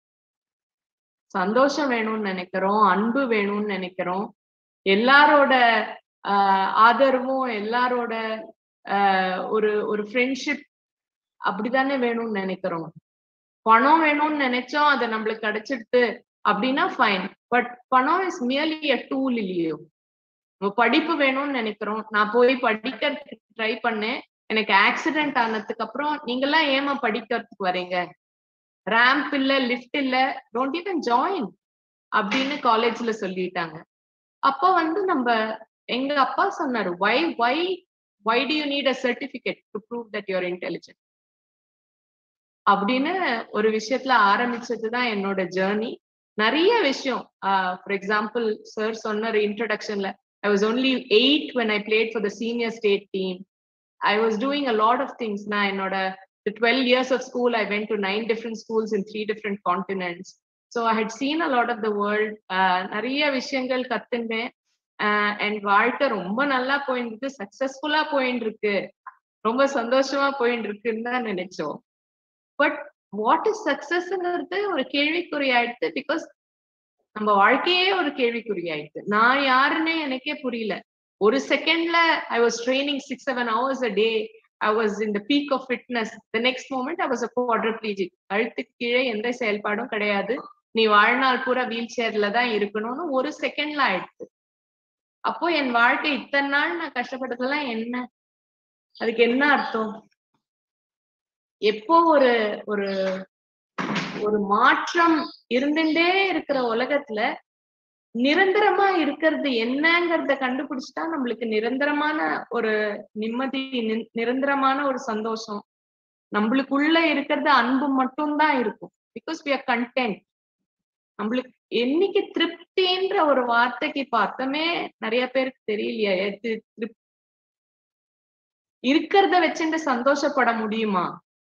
Speaker 1: சந்தோஷம் வேணும்னு நினைக்கிறோம் அன்பு வேணும்னு நினைக்கிறோம் எல்லாரோட ஆஹ் ஆதரவும் எல்லாரோட ஆஹ் ஒரு ஒரு ஃப்ரெண்ட்ஷிப் அப்படித்தானே வேணும்னு நினைக்கிறோம் பணம் வேணும்னு நினைச்சோம் அது நம்மளுக்கு கிடைச்சிடுது அப்படின்னா ஃபைன் பட் பணம் இஸ் மியர்லி அ டூல் இல்லையோ நம்ம படிப்பு வேணும்னு நினைக்கிறோம் நான் போய் படிக்கிறதுக்கு ட்ரை பண்ணேன் எனக்கு ஆக்சிடென்ட் ஆனதுக்கு அப்புறம் நீங்கெல்லாம் ஏமா படிக்கிறதுக்கு வரீங்க ரேம்ப் இல்ல லிஃப்ட் இல்ல டோன்ட் ஈவன் ஜாயின் அப்படின்னு காலேஜ்ல சொல்லிட்டாங்க அப்போ வந்து நம்ம எங்க அப்பா சொன்னாரு why why why do you need a certificate to prove that your intelligent அப்படின்னு ஒரு விஷயத்துல ஆரம்பிச்சதுதான் என்னோட ஜேர்னி நிறைய விஷயம் ஃபார் எக்ஸாம்பிள் சார் சொன்ன இன்ட்ரடக்ஷன்ல I was only eight when I played for the senior state team I was doing a lot of things நான் என்னோட twelve years of school I went to nine different schools in three different continents so I had seen a lot of the world நிறைய விஷயங்கள் கத்துனேன் and வாழ்க்கை ரொம்ப நல்லா போயிட்டு இருக்கு சக்சஸ்ஃபுல்லா போயிட்டு இருக்கு ரொம்ப சந்தோஷமா போயிட்டு இருக்குன்னு தான் நினைச்சோம் பட் வாட் இஸ் சக்சஸ்ங்கிறது ஒரு கேள்விக்குறி ஆயிடுது பிகாஸ் நம்ம வாழ்க்கையே ஒரு கேள்விக்குறி ஆயிடுது நான் யாருன்னே எனக்கே புரியல ஒரு செகண்ட்ல I was training six seven hours a day I was in the peak of fitness the next moment I was a quadriplegic அழுத்துக்கு கீழே எந்த செயல்பாடும் கிடையாது நீ வாழ்நாள் பூரா வீல் சேர்ல தான் இருக்கணும்னு ஒரு செகண்ட்ல ஆயிடுது அப்போ என் வாழ்க்கை இத்தனை நாள் நான் கஷ்டப்பட்டதெல்லாம் என்ன அதுக்கு என்ன அர்த்தம் எப்போ ஒரு ஒரு ஒரு மாற்றம் இருந்துட்டே இருக்கிற உலகத்துல நிரந்தரமா இருக்கிறது என்னங்கிறத கண்டுபிடிச்சிட்டா நம்மளுக்கு நிரந்தரமான ஒரு நிம்மதி நிரந்தரமான ஒரு சந்தோஷம் நம்மளுக்குள்ள இருக்கிறது அன்பு மட்டும்தான் இருக்கும் பிகாஸ் வி ஆர் கண்டென்ட் நம்மளுக்கு என்னைக்கு திருப்தின்ற ஒரு வார்த்தைக்கு பார்த்தமே நிறைய பேருக்கு தெரியலையா எது திருப்தி இருக்கிறத வச்சுட்டு சந்தோஷப்பட முடியுமா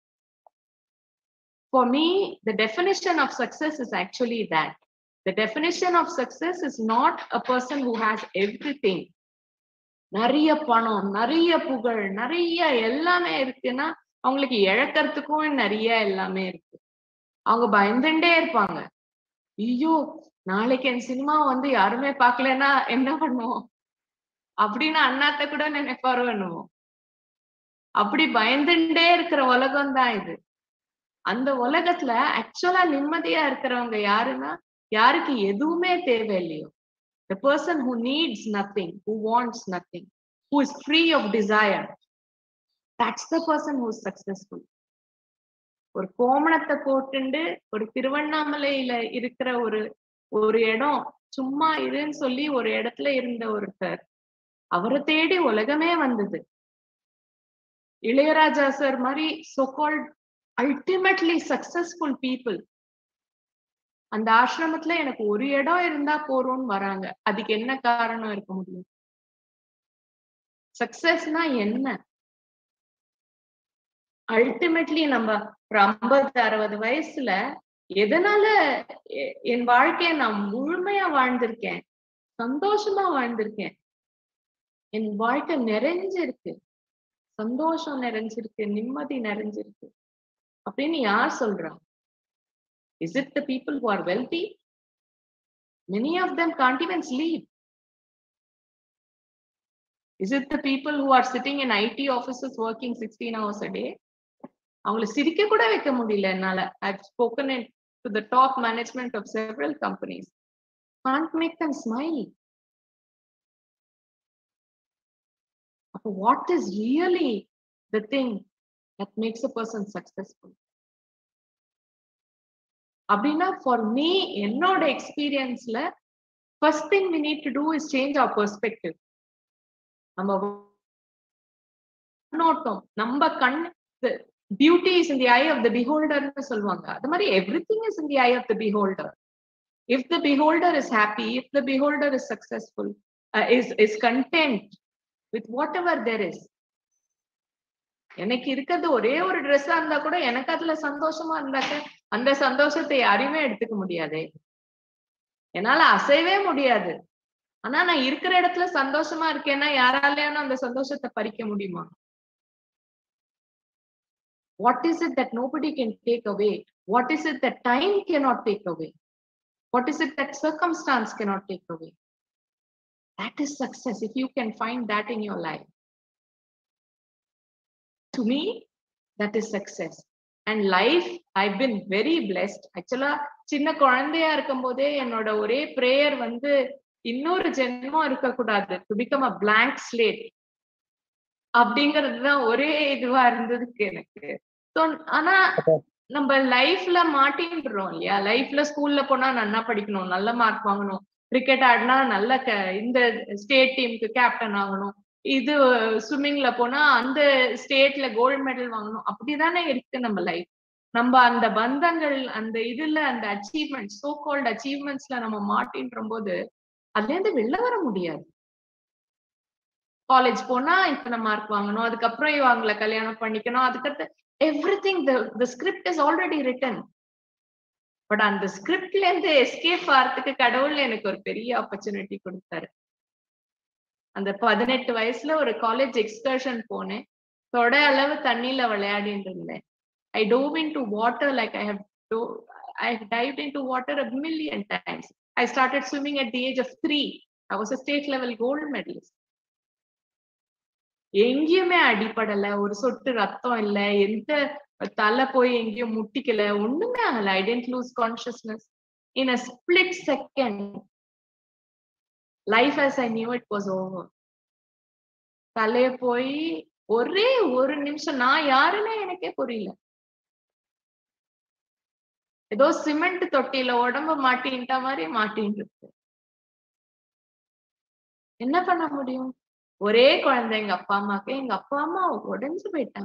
Speaker 1: For me, the definition of success is actually that. The definition of success is not a person who has everything. நிறைய பணம் நிறைய புகழ் நிறைய எல்லாமே இருக்குன்னா அவங்களுக்கு இழக்கிறதுக்கும் நிறைய எல்லாமே இருக்கு அவங்க பயந்துட்டே இருப்பாங்க ஐயோ நாளைக்கு என் சினிமா வந்து யாருமே பார்க்கலன்னா என்ன பண்ணுவோம் அப்படின்னு அண்ணாத்த கூட நினைப்பாரோ என்னவோ அப்படி பயந்துட்டே இருக்கிற உலகம் தான் இது அந்த உலகத்துல ஆக்சுவலா நிம்மதியா இருக்கிறவங்க யாருன்னா யாருக்கு எதுவுமே தேவையில்லையோ the person who needs nothing who wants nothing who is free of desire that's the person who is successful ஒரு கோமணத்தை போட்டுண்டு ஒரு திருவண்ணாமலையில இருக்கிற ஒரு ஒரு இடம் சும்மா இருன்னு சொல்லி ஒரு இடத்துல இருந்த ஒருத்தர் அவரை தேடி உலகமே வந்தது இளையராஜா சார் மாதிரி சோகால்ட் அல்டிமேட்லி சக்சஸ்ஃபுல் பீப்புள் அந்த ஆசிரமத்துல எனக்கு ஒரு இடம் இருந்தா போறோம்னு வராங்க அதுக்கு என்ன காரணம் இருக்க முடியும் சக்சஸ்னா என்ன அல்டிமேட்லி நம்ம ஒரு ஐம்பது அறுபது வயசுல எதனால என் வாழ்க்கைய நான் முழுமையா வாழ்ந்திருக்கேன் சந்தோஷமா வாழ்ந்திருக்கேன் என் வாழ்க்கை நிறைஞ்சிருக்கு சந்தோஷம் நிறைஞ்சிருக்கு நிம்மதி நிறைஞ்சிருக்கு அப்படின்னு யார் சொல்றா is it the people who are wealthy many of them can't even sleep is it the people who are sitting in IT offices working sixteen hours a day அவங்கள சிரிக்க கூட வைக்க முடியல என்னால I spoken in to the top management of several companies can't make them smile அப்போ what is really the thing that makes a person successful அப்படின்னா for me என்னோட எக்ஸ்பீரியன்ஸ்ல first thing we need to do is change our perspective நம்ம நோட்டம் நம்ம கண் beauty is in the eye of the பிஹோல்டர்னு சொல்லுவாங்க அது மாதிரி everything is in the eye of the beholder if the beholder is happy if the beholder is successful is is content with whatever there is எனக்கு இருக்கிறது ஒரே ஒரு ட்ரெஸ்ஸா இருந்தா கூட எனக்கு அதுல சந்தோஷமா இருந்தாக்க அந்த சந்தோஷத்தை யாரையுமே எடுத்துக்க முடியாதே என்னால அசையவே முடியாது ஆனா நான் இருக்கிற இடத்துல சந்தோஷமா இருக்கேன்னா யாராலையான அந்த சந்தோஷத்தை பறிக்க முடியுமா what is it that nobody can take away what is it that time cannot take away what is it that circumstance cannot take away that is success if you can find that in your life to me that is success and life i've been very blessed actually சின்ன குழந்தையா இருக்கும் போதே என்னோட ஒரே prayer வந்து இன்னொரு ஜென்மம் இருக்கக்கூடாது to become a blank slate அப்படிங்கிறது தான் ஒரே இதுவா இருந்ததுக்கு எனக்கு So, ஆனா நம்ம லைஃப்ல மாட்டின்றோம் இல்லையா லைஃப்ல ஸ்கூல்ல போனா நல்லா படிக்கணும் நல்ல மார்க் வாங்கணும் கிரிக்கெட் ஆடினா நல்ல க- இந்த ஸ்டேட் டீமுக்கு கேப்டன் ஆகணும் இது ஸ்விம்மிங்ல போனா அந்த ஸ்டேட்ல கோல்டு மெடல் வாங்கணும் அப்படிதானே இருக்கு நம்ம லைஃப் நம்ம அந்த பந்தங்கள் அந்த இதுல அந்த அச்சீவ்மெண்ட் சோ கால்ட் அச்சீவ்மெண்ட்ஸ்ல நம்ம மாட்டின்ற போது அதுல இருந்து வெளில வர முடியாது காலேஜ் போனா இத்தனை மார்க் வாங்கணும் அதுக்கப்புறம் இவங்களை கல்யாணம் பண்ணிக்கணும் அதுக்கடுத்து everything the script is already written but அந்த ஸ்கிரிப்ட்ல இருந்து எஸ்கேப் ஆகிறதுக்கு கடவுள் எனக்கு ஒரு பெரிய ஆப்பர்ச்சுனிட்டி கொடுத்தாரு அந்த பதினெட்டு வயசுல ஒரு காலேஜ் எக்ஸ்கர்ஷன் போனேன் தொட அளவு தண்ணியில விளையாடிட்டு இருந்தேன் I dove into water like I have I dive into water a million times I started swimming at the age of three I was a state level gold medalist எங்கேயுமே அடிபடல ஒரு சொட்டு ரத்தம் இல்ல எந்த தலை போய் எங்கேயும் முட்டிக்கல ஒண்ணுமே ஆகல I didn't lose consciousness in a split second life as I knew it was over தலைய போய் ஒரே ஒரு நிமிஷம் நான் யாருன்னே எனக்கே புரியல ஏதோ சிமெண்ட் தொட்டியில உடம்ப மாட்டின்ட்ட மாதிரி மாட்டின்னு இருக்கு என்ன பண்ண முடியும் ஒரே குழந்தை எங்க அப்பா அம்மாக்கு எங்க அப்பா அம்மா உடைஞ்சு போயிட்டாங்க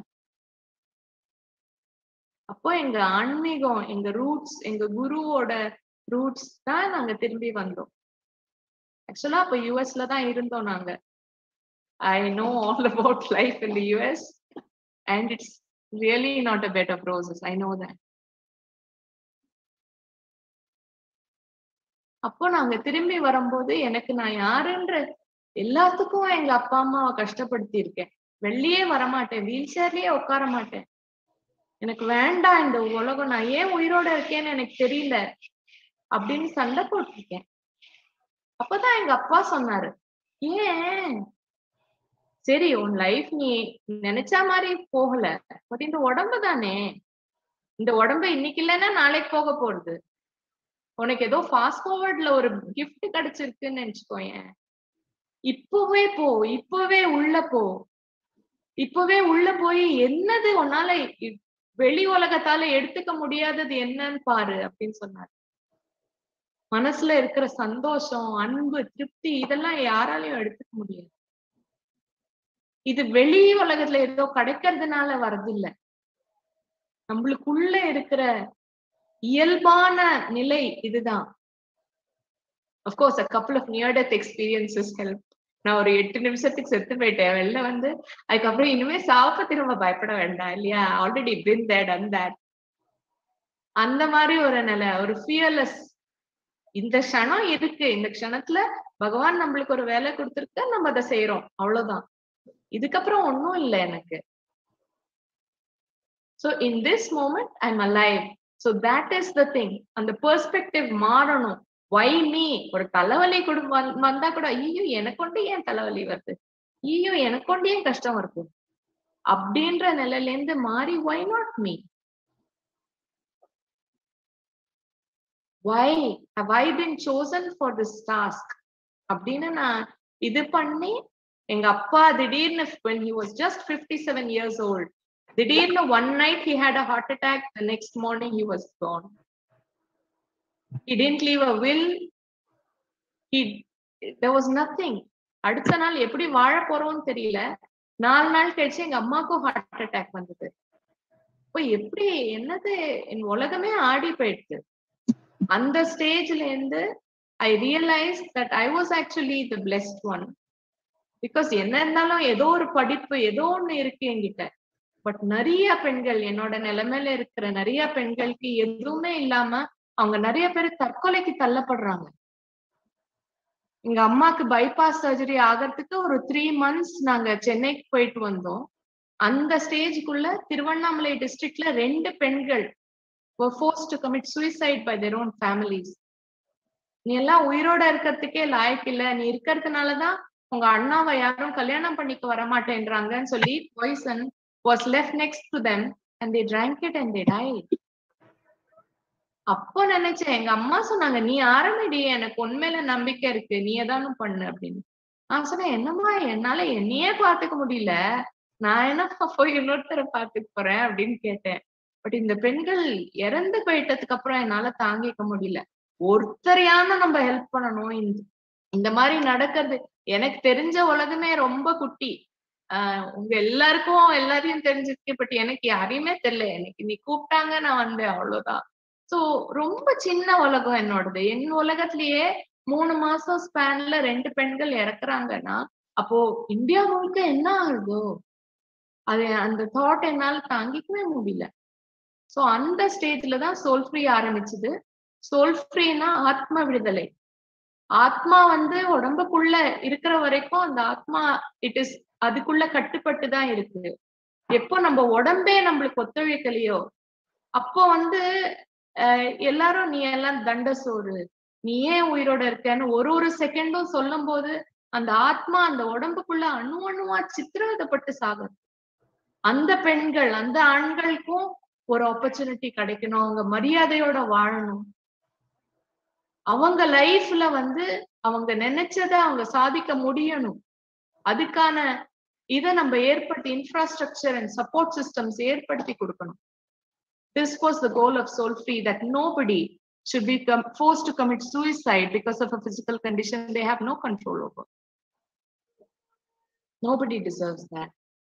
Speaker 1: அப்போ எங்க ஆன்மீகம் எங்க ரூட்ஸ் எங்க குருவோட ரூட்ஸ் தான் நாங்க திரும்பி வந்தோம் ஆக்சுவலா அப்ப யூஎஸ்ல தான் இருந்தோம் நாங்க I know all about life in the US and it's really not a bed of roses I know that அப்போ நாங்க திரும்பி வரும்போது எனக்கு நான் யாருன்ற எல்லாத்துக்கும் எங்க அப்பா அம்மாவை கஷ்டப்படுத்தி இருக்கேன் வெளியே வரமாட்டேன் வீல் சேர்லயே உட்கார மாட்டேன் எனக்கு வேண்டாம் இந்த உலகம் நான் ஏன் உயிரோட இருக்கேன்னு எனக்கு தெரியல அப்படின்னு சண்டை போட்டிருக்கேன் அப்பதான் எங்க அப்பா சொன்னாரு ஏன் சரி உன் லைஃப் நீ நினைச்ச மாதிரி போகல பட் இந்த உடம்பு தானே இந்த உடம்பு இன்னைக்கு இல்லைன்னா நாளைக்கு போக போறது உனக்கு ஏதோ ஃபாஸ்ட் ஃபார்வர்ட்ல ஒரு gift கிடைச்சிருக்குன்னு நினைச்சுக்கோயேன் இப்பவே போ இப்பவே உள்ள போ இப்பவே உள்ள போய் என்னது உன்னால இ- வெளி உலகத்தால எடுத்துக்க முடியாதது என்னன்னு பாரு அப்படின்னு சொன்னாரு மனசுல இருக்கிற சந்தோஷம் அன்பு திருப்தி இதெல்லாம் யாராலையும் எடுத்துக்க முடியாது இது வெளி உலகத்துல ஏதோ கிடைக்கிறதுனால வர்றதில்ல நம்மளுக்குள்ள இருக்கிற இயல்பான நிலை இதுதான் of course a couple of near death experiences help நான் ஒரு எட்டு நிமிஷத்துக்கு செத்து போயிட்டேன் வெளில வந்து அதுக்கப்புறம் இனிமே சாப்ப திரும்ப பயப்பட வேண்டாம் இல்லையா already been that and that அந்த மாதிரி ஒரு நிலை ஒரு ஃபியர்லெஸ் இந்த க்ஷணம் இருக்கு இந்த க்ஷணத்துல பகவான் நம்மளுக்கு ஒரு வேலை கொடுத்துருக்க நம்ம அதை செய்யறோம் அவ்வளவுதான் இதுக்கப்புறம் ஒண்ணும் இல்லை எனக்கு so in this moment I'm alive so that is the thing அந்த பெர்ஸ்பெக்டிவ் மாறணும் வை மீ ஒரு தலைவலி கூட வந்- வந்தா கூட ஐயோ எனக்கு கொண்டு ஏன் தலைவலி வருது ஐயோ எனக்கு கொண்டு ஏன் கஷ்டம் வருது அப்படின்ற நிலையில இருந்து மாறி why not me why have I been chosen for this task அப்படின்னு நான் இது பண்ணி எங்க அப்பா திடீர்னு when he was just 57 years old திடீர்னு one night he had a heart attack the next morning he was gone he didn't leave a will he there was nothing அடுத்த நாள் எப்படி வாழ போறோம்னு தெரியல நாலு நாள் கழிச்சு எங்க அம்மாக்கும் ஹார்ட் அட்டாக் வந்தது இப்போ எப்படி என்னது என் உலகமே ஆடி போயிடுச்சு அந்த ஸ்டேஜ்ல இருந்து I realise that I was actually the blessed one because என்ன இருந்தாலும் ஏதோ ஒரு படிப்பு ஏதோ ஒண்ணு இருக்கு என்கிட்ட பட் நிறைய பெண்கள் என்னோட நிலைமையில இருக்கிற நிறைய பெண்களுக்கு எதுவுமே இல்லாம அவங்க நிறைய பேர் தற்கொலைக்கு தள்ளப்படுறாங்க எங்க அம்மாக்கு பைபாஸ் சர்ஜரி ஆகிறதுக்கு ஒரு த்ரீ மந்த்ஸ் நாங்க சென்னைக்கு போயிட்டு வந்தோம் அந்த ஸ்டேஜ்க்குள்ள திருவண்ணாமலை டிஸ்ட்ரிக்ட்ல ரெண்டு பெண்கள் were forced to commit suicide by their own families நீ எல்லாம் உயிரோட இருக்கிறதுக்கே லாயக்கு இல்ல நீ இருக்கிறதுனாலதான் உங்க அண்ணாவை யாரும் கல்யாணம் பண்ணிக்க வர மாட்டேன்றாங்கன்னு சொல்லி poison was left next to them and they drank it and they died அப்போ நினைச்சேன் எங்க அம்மா சொன்னாங்க நீ ஆரம்பிடி எனக்கு உண்மையில நம்பிக்கை இருக்கு நீ ஏதானும் பண்ணு அப்படின்னு நான் சொன்னேன் என்னம்மா என்னால என்னையே பாத்துக்க முடியல நான் என்ன போய் இன்னொருத்தரை பாத்துக்க போறேன் அப்படின்னு கேட்டேன் பட் இந்த பெண்கள் இறந்து போயிட்டதுக்கு அப்புறம் என்னால தாங்கிக்க முடியல ஒருத்தரையான நம்ம ஹெல்ப் பண்ணணும் இந்த இந்த மாதிரி நடக்கிறது எனக்கு தெரிஞ்ச உலகமே ரொம்ப குட்டி ஆஹ் உங்க எல்லாருக்கும் எல்லாரையும் தெரிஞ்சிருக்கு பட் எனக்கு யாரையுமே தெரியல எனக்கு நீ கூப்பிட்டாங்க நான் வந்தேன் அவ்வளவுதான் சோ ரொம்ப சின்ன உலகம் என்னோடது என் உலகத்திலேயே மூணு மாசம் ஸ்பேன்ல ரெண்டு பெண்கள் இறக்குறாங்கன்னா அப்போ இந்தியா முழுக்க என்ன ஆகுதோ அது அந்த தாட் என்னால தாங்கிக்கவே முடியல சோ அந்த ஸ்டேஜ்ல தான் சோல் ஃப்ரீ ஆரம்பிச்சது சோல் ஃப்ரீனா ஆத்ம விடுதலை ஆத்மா வந்து உடம்புக்குள்ள இருக்கிற வரைக்கும் அந்த ஆத்மா இட் இஸ் அதுக்குள்ள கட்டுப்பட்டு தான் இருக்கு எப்போ நம்ம உடம்பே நம்மளுக்கு ஒத்துழைக்கலையோ அப்போ வந்து அஹ் எல்லாரும் நீ எல்லாம் தண்ட சோறு நீ ஏன் உயிரோட இருக்கன்னு ஒரு ஒரு செகண்டும் சொல்லும் போது அந்த ஆத்மா அந்த உடம்புக்குள்ள அணு அணுவா சித்திரவதைப்பட்டு சாகுது அந்த பெண்கள் அந்த ஆண்களுக்கும் ஒரு ஆப்பர்ச்சுனிட்டி கிடைக்கணும் அவங்க மரியாதையோட வாழணும் அவங்க லைஃப்ல வந்து அவங்க நினைச்சத அவங்க சாதிக்க முடியணும் அதுக்கான இதை நம்ம ஏற்படுத்தி இன்ஃப்ராஸ்ட்ரக்சர் அண்ட் சப்போர்ட் சிஸ்டம்ஸ் ஏற்படுத்தி கொடுக்கணும் this was the goal of soul free that nobody should be com- forced to commit suicide because of a physical condition they have no control over nobody deserves that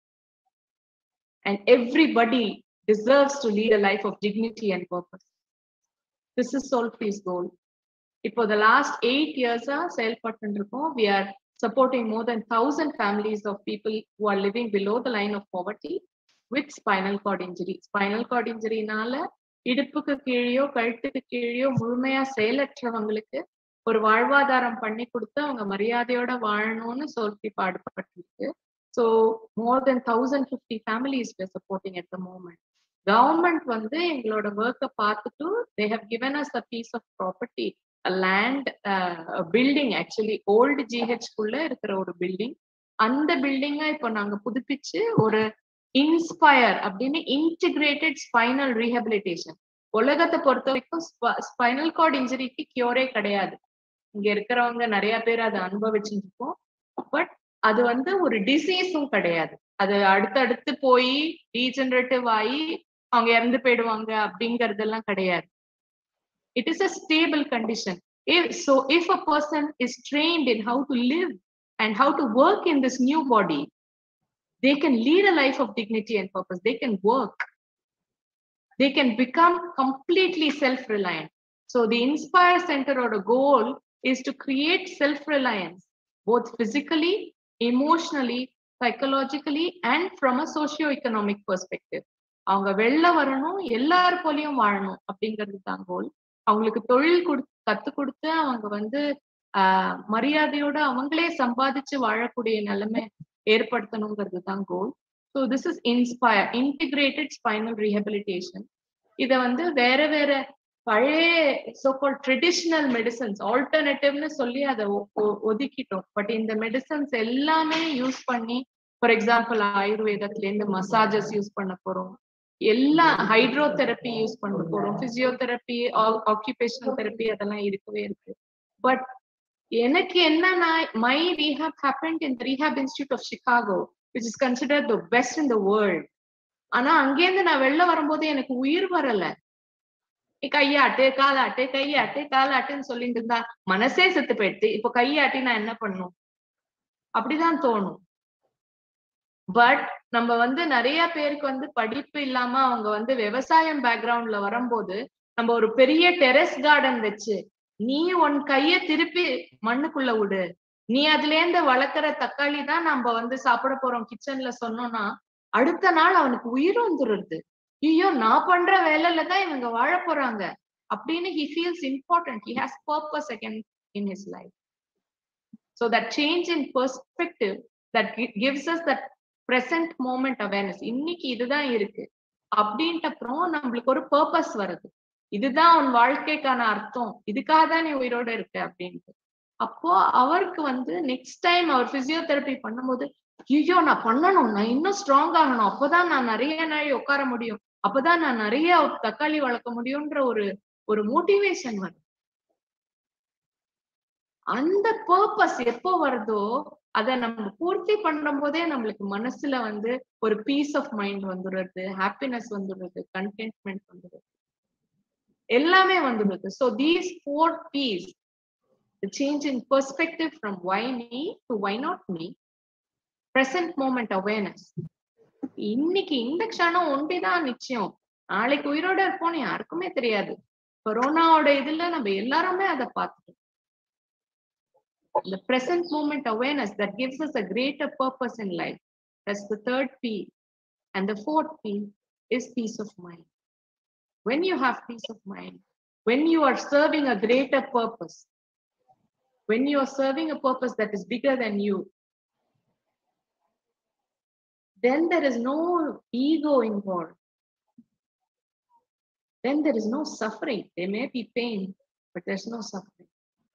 Speaker 1: and everybody deserves to lead a life of dignity and purpose this is soul free's goal இப்போ the last eight years ஆ செயல்பட்டு இருக்கோம் we are supporting more than thousand families of people who are living below the line of poverty with spinal cord injury spinal cord injuryனால இடுப்புக்கு கீழேயோ கழுத்துக்கு கீழேயோ முழுமையா செயலற்றவங்களுக்கு ஒரு வாழ்வாதாரம் பண்ணி கொடுத்து அவங்க மரியாதையோட வாழணும்னு சொல்லி பாடுபட்டிருக்கு so more than thousand fifty families supporting at the moment government வந்து எங்களோட ஒர்க்கை பார்த்துட்டு they have given us a piece of property land building actually old ஜிஹெச்குள்ள இருக்கிற ஒரு பில்டிங் அந்த பில்டிங்கை இப்போ நாங்க புதுப்பிச்சு ஒரு இன்ஸ்பயர் அப்படின்னு இன்டிகிரேட்டட் ஸ்பைனல் ரீஹபிலிட்டேஷன் உலகத்தை பொறுத்த வரைக்கும் ஸ்பைனல் கார்டு இன்ஜுரிக்கு கியூரே கிடையாது இங்க இருக்கிறவங்க நிறைய பேர் அதை அனுபவிச்சுருக்கோம் பட் அது வந்து ஒரு டிசீஸும் கிடையாது அது அடுத்தடுத்து போய் டீஜெனரேட்டிவ் ஆகி அவங்க இறந்து போயிடுவாங்க அப்படிங்கறதெல்லாம் கிடையாது it is a stable condition if, so if a person is trained in how to live and how to work in this new body they can lead a life of dignity and purpose they can work they can become completely self-reliant so the inspire center or a goal is to create self-reliance both physically emotionally psychologically and from a socio-economic perspective அவங்க வெளில வரணும் எல்லார் போலயும் வாழணும் அப்படிங்கிறது தான் கோல் அவங்களுக்கு தொழில் கொடு கத்து கொடுத்து அவங்க வந்து ஆஹ் மரியாதையோட அவங்களே சம்பாதிச்சு வாழக்கூடிய நிலைமை ஏற்படுத்தணுங்கிறது தான் goal so this is Inspire integrated spinal rehabilitation இத வந்து வேற வேற பழைய சோகால் ட்ரெடிஷ்னல் மெடிசன்ஸ் ஆல்டர்னேட்டிவ்னு சொல்லி அதை ஒதுக்கிட்டோம் பட் இந்த மெடிசன்ஸ் எல்லாமே யூஸ் பண்ணி ஃபார் எக்ஸாம்பிள் ஆயுர்வேதத்துல இருந்து மசாஜஸ் யூஸ் பண்ண போறோம் எல்லா ஹைட்ரோதெரப்பி யூஸ் பண்ண போறோம் பிசியோதெரப்பி ஆக்குபேஷனல் தெரப்பி அதெல்லாம் இருக்கவே இருக்கு பட் எனக்கு என்னன்னா my rehab happened in Rehab Institute of Chicago which is consider the best in the world ஆனா அங்கேருந்து நான் வெளில வரும்போது எனக்கு உயிர் வரல கையாட்டு காலாட்டு கையாட்டு காலாட்டுன்னு சொல்லிட்டு இருந்தா மனசே செத்து போயிடுது இப்போ கையாட்டி நான் என்ன பண்ணும் அப்படிதான் தோணும் பட் நம்ம வந்து நிறைய பேருக்கு வந்து படிப்பு இல்லாம அவங்க வந்து விவசாயம் பேக்ரவுண்ட்ல வரும்போது நம்ம ஒரு பெரிய டெரஸ் கார்டன் வச்சு நீ உன் கைய திருப்பி மண்ணுக்குள்ள விடு நீ அதுல இருந்து வளர்க்குற தக்காளி தான் நம்ம வந்து சாப்பிட போறோம் கிச்சன்ல சொன்னோம்னா அடுத்த நாள் அவனுக்கு உயிர் வந்துருது ஐயோ நான் பண்ற வேலையில தான் இவங்க வாழ போறாங்க அப்படின்னு he feels important he has purpose again in his life so that change in perspective that gi- gives us that present moment awareness இன்னைக்கு இதுதான் இருக்கு அப்படின்ட்டு அப்புறம் நம்மளுக்கு ஒரு பர்பஸ் வருது இதுதான் உன் வாழ்க்கைக்கான அர்த்தம் இதுக்காக தான் நீ உயிரோட இருக்க அப்படின்ட்டு அப்போ அவருக்கு வந்து நெக்ஸ்ட் டைம் அவர் பிசியோதெரப்பி பண்ணும்போது ஐயோ நான் பண்ணணும் நான் இன்னும் ஸ்ட்ராங் ஆகணும் அப்பதான் நான் நிறைய நாள் உட்கார முடியும் அப்பதான் நான் நிறைய தக்காளி வளர்க்க முடியும்ன்ற ஒரு ஒரு மோட்டிவேஷன் வரும் அந்த பர்பஸ் எப்போ வருதோ அதை நம்ம பூர்த்தி பண்ணும் போதே நம்மளுக்கு மனசுல வந்து ஒரு பீஸ் ஆஃப் மைண்ட் வந்துடுறது ஹாப்பினஸ் வந்துடுறது கண்டென்ட்மெண்ட் வந்துடுறது எல்லாமே வந்துடுது so these four peace the change in perspective from why me to why not me present moment awareness இன்னைக்கு இந்த க்ஷணம் ஒன்றிதான் நிச்சயம் நாளைக்கு உயிரோட இருப்போம்னு யாருக்குமே தெரியாது கொரோனாவோட இதுல நம்ம எல்லாருமே அதை பார்த்துட்டோம் the present moment awareness that gives us a greater purpose in life that's the third p and the fourth p is peace of mind when you have peace of mind when you are serving a greater purpose when you are serving a purpose that is bigger than you, then there is no ego involved. Then there is no suffering. There may be pain, but there's no suffering.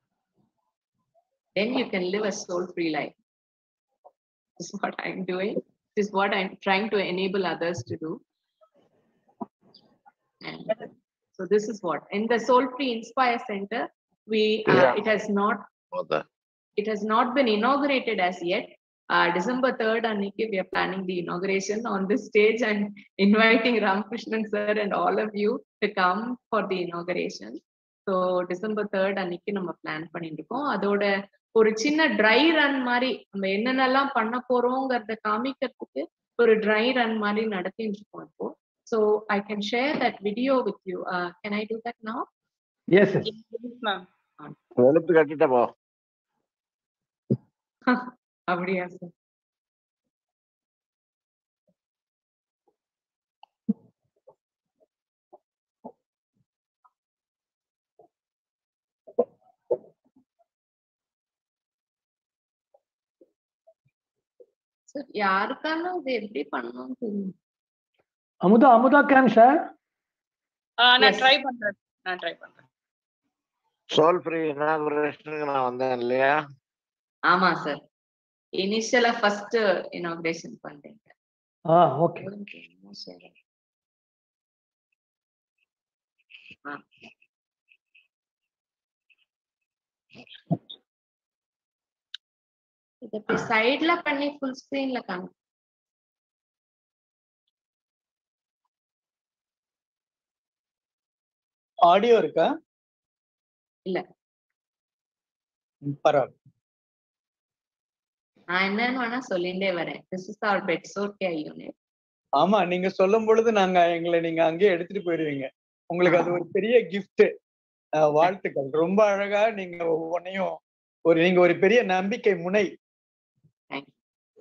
Speaker 1: Then you can live a soul free life. This is what I'm doing. This is what I'm trying to enable others to do. And so, this is what in the Soul Free Inspire Center, we uh,
Speaker 5: Yeah.
Speaker 1: it has not
Speaker 5: Mother.
Speaker 1: it has not been inaugurated as yet. Uh, December 3rd, Aniki, we are planning the inauguration on this stage and inviting Ramakrishnan sir and all of you to come for the inauguration. So December third அன்னைக்கு நம்ம plan பண்ணிட்டு இருக்கோம் அதோட ஒரு சின்ன try run மாதிரி நம்ம என்னென்னலாம் பண்ண போறோங்கிறத காமிக்கிறதுக்கு ஒரு ட்ரை ரன் மாதிரி நடத்திட்டு இருக்கோம் இப்போ so I can share that video with you can I do that now
Speaker 9: Yes, yes.
Speaker 2: ma'am.
Speaker 5: வெளுத்து கட்டிட்ட போ
Speaker 1: அப்படியா சார் சார் யாருக்காலும் இது எப்படி பண்ணணும்னு தெரியும்
Speaker 9: Amuda, Amuda can share.
Speaker 2: ஆஹ் நான்
Speaker 1: Yes.
Speaker 2: ட்ரை பண்றேன் நான் ட்ரை பண்றேன்
Speaker 5: சோல் ஃப்ரீ இனாகுரேஷனுக்கு நான் வந்தேன் இல்லையா
Speaker 1: ஆமா சார் இனிஷியலா ஃபர்ஸ்ட் இனாகிரேஷன் பண்றீங்க
Speaker 9: Ah, okay.
Speaker 1: சரி ஆ இத இப்படி சைடுல பண்ணி ஃபுல் ஸ்கிரீன்ல காமி
Speaker 7: ஆடியோ இருக்கா
Speaker 1: இல்ல
Speaker 7: ம், பரவாயில்ல
Speaker 1: நான் என்னன்னு வேணா சொல்லிட்டே வரேன் this is our bed sore care unit
Speaker 7: ஆமா நீங்க சொல்லும் பொழுது நாங்க எங்களை நீங்க அங்கேயே எடுத்துட்டு போயிடுவீங்க உங்களுக்கு அது ஒரு பெரிய கிஃப்ட் வாழ்த்துக்கள் ரொம்ப அழகா நீங்க ஒவ்வொன்னையும் ஒரு நீங்க ஒரு பெரிய நம்பிக்கை முனை
Speaker 1: தேங்க்யூ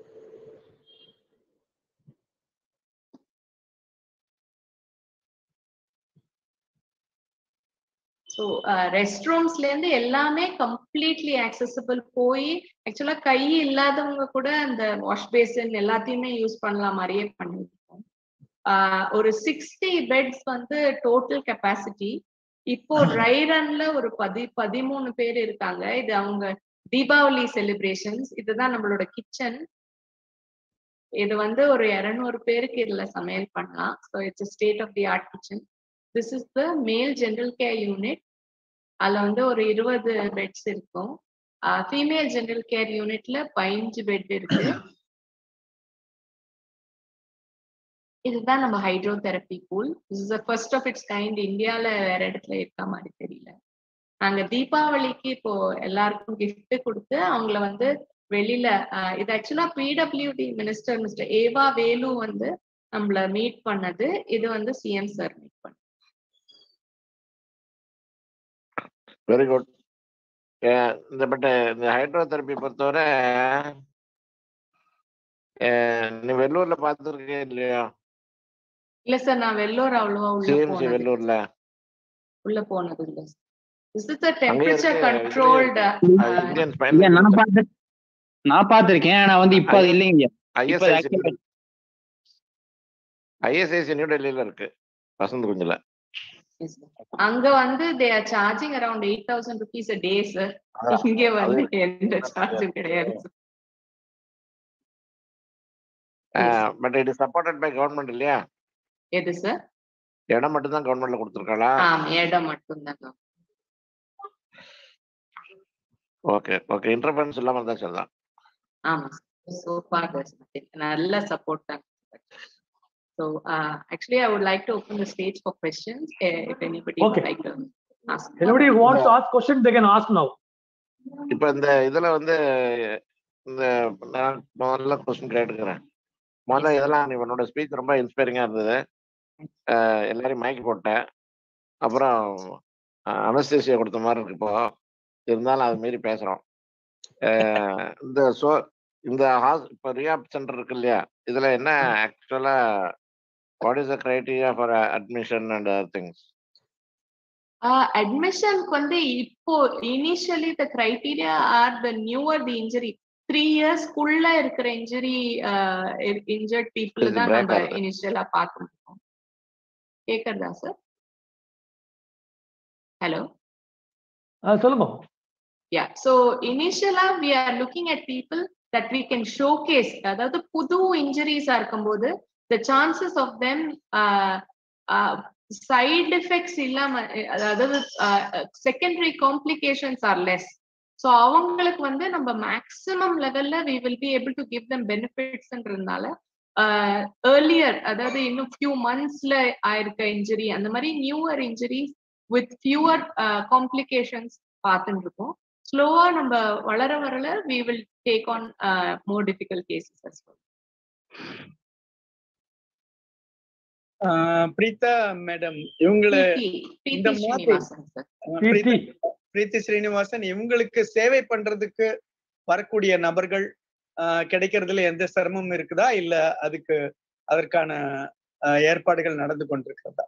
Speaker 1: ஸோ ரெஸ்ட் ரூம்ஸ்ல இருந்து எல்லாமே கம்ப்ளீட்லி accessible போய் ஆக்சுவலா கை இல்லாதவங்க கூட அந்த வாஷ் பேசின் எல்லாத்தையுமே யூஸ் பண்ணலாம் மாதிரியே பண்ணிருக்கோம் ஆஹ் ஒரு சிக்ஸ்டி பெட்ஸ் வந்து டோட்டல் கெப்பாசிட்டி இப்போ ட்ரை ரன்ல ஒரு பதி பதிமூணு பேர் இருக்காங்க இது அவங்க தீபாவளி செலிப்ரேஷன்ஸ் இதுதான் நம்மளோட கிச்சன் இது வந்து ஒரு இருநூறு பேருக்கு இதுல சமையல் பண்ணலாம் so it's state of the art kitchen this is the male general care unit அதுல வந்து ஒரு இருபது பெட்ஸ் இருக்கும் ஃபீமேல் ஜெனரல் கேர் யூனிட்ல பதினஞ்சு பெட் இருக்கு இதுதான் நம்ம hydro therapy pool this is first of its kind இந்தியால வேற இடத்துல இருக்க மாதிரி தெரியல நாங்க தீபாவளிக்கு இப்போ எல்லாருக்கும் gift கொடுத்து அவங்கள வந்து வெளியில ஆஹ் இது ஆக்சுவலா பிடபிள்யூடி மினிஸ்டர் மிஸ்டர் ஏவா வேலு வந்து நம்மள மீட் பண்ணது இது வந்து சிஎம் சார் மீட் பண்ண
Speaker 5: வெரி குட் இந்த பட் இந்த ஹைட்ரோதெரப்பி பொறுத்தவரை அஹ் நீ வெள்ளூர்ல பாத்துருக்கே இல்லையா
Speaker 1: இல்ல சார் நான் வெள்ளூர் அவ்வளவா உள்ள
Speaker 5: சிஎம்சி
Speaker 1: போனது
Speaker 5: வெள்ளூர்ல
Speaker 1: உள்ள போனது இல்ல This is the
Speaker 5: அங்கேயே
Speaker 1: temperature
Speaker 5: இருக்கு,
Speaker 1: controlled
Speaker 5: இதுலயே
Speaker 1: uh,
Speaker 5: இந்தியன்
Speaker 11: ஐயா நான் பார்த்து நான் பார்த்திருக்கேன் ஆனா வந்து இப்ப அது இல்லைங்க இப்ப அது
Speaker 5: ஐஎஸ்ஐசி
Speaker 11: activate-
Speaker 5: ஐஎஸ்ஐசி நியூ டெல்லியில இருக்கு வசந்த் குஞ்சில
Speaker 1: yes, sir. அங்க வந்து they are charging around 8000 rupees a day sir இங்க வந்து எந்த சார்ஜும் கிடையாது sir.
Speaker 5: But it is supported by government இல்லையா
Speaker 1: எது சார்
Speaker 5: இடம் மட்டும் தான் கவர்மெண்ட்ல கொடுத்துருக்காளா
Speaker 1: ஆமா இடம் மட்டும்தான்
Speaker 5: ஓகே ஓகே இன்டர்ஃபரன்ஸ் இல்லாம இருந்தா சரிதான்
Speaker 1: ஆமா so far there's nothing நல்ல சப்போர்ட் தான் so uh, actually i would like to open the stage for questions uh, if anybody would
Speaker 9: Okay.
Speaker 1: like to ask
Speaker 9: Anybody who wants to ask question, they can ask now.
Speaker 5: இப்ப இந்த இதுல வந்து இந்த நான் முதல்ல question கேட்டுக்கிறேன் முதல்ல இதெல்லாம் நீ உன்னோட ஸ்பீச் ரொம்ப இன்ஸ்பைரிங்கா இருந்தது அஹ் எல்லாரையும் மயக்கி போட்டேன் அப்புறம் அனஸ்தேசியா கொடுத்த மாதிரி இருக்கு இப்போ இருந்தாலும் அது மீறி பேசுறோம் அஹ் இந்த சோ இந்த ஹாஸ் இப்போ ரியாப் சென்டர் இருக்கு இல்லையா இதுல என்ன ஆக்சுவலா what is the criteria for admission and other things
Speaker 1: அட்மிஷனுக்கு வந்து இப்போ initially the criteria are the newer the injury three இயர்ஸ்க்குள்ள இருக்கிற இன்ஜுரி இன்ஜர்ட் பீப்புள்
Speaker 5: இது
Speaker 1: தான்
Speaker 5: break
Speaker 1: நம்ம
Speaker 5: ஆகுது.
Speaker 1: இனிஷியலா பார்க்க முடியும் கேக்குறதா சார் ஹலோ
Speaker 9: Uh, சொல்லுங்க
Speaker 1: Yeah. So initially we are looking at people that we can showcase. அதாவது புது இன்ஜுரிஸா இருக்கும்போது the chances of them uh, uh, side effects இல்லாம அஹ் அதாவது secondary complications are less so அவங்களுக்கு வந்து நம்ம மேக்ஸிமம் லெவல்ல we will be able to give them பெனிஃபிட்ஸ்ன்றதுனால ஏர்லியர் அதாவது இன்னும் ஃபியூ மந்த்ஸ்ல ஆயிருக்க இன்ஜுரி அந்த மாதிரி newer injuries with fewer complications பார்த்துட்டு இருக்கோம் ஸ்லோவா நம்ம வளர வரல we will take on more difficult cases as well
Speaker 7: ஆஹ் பிரீதா மேடம் இவங்கள இந்த
Speaker 1: பிரீத்தி
Speaker 7: மாதிரி
Speaker 1: ஸ்ரீனிவாசன் சார்
Speaker 7: ஆஹ் பிரீத்தி பிரீத்தி ஸ்ரீனிவாசன் இவங்களுக்கு சேவை பண்றதுக்கு வரக்கூடிய நபர்கள் ஆஹ் கிடைக்கிறதுல எந்த சிரமம் இருக்குதா இல்ல அதுக்கு அதற்கான ஆஹ் ஏற்பாடுகள் நடந்து கொண்டிருக்கிறதா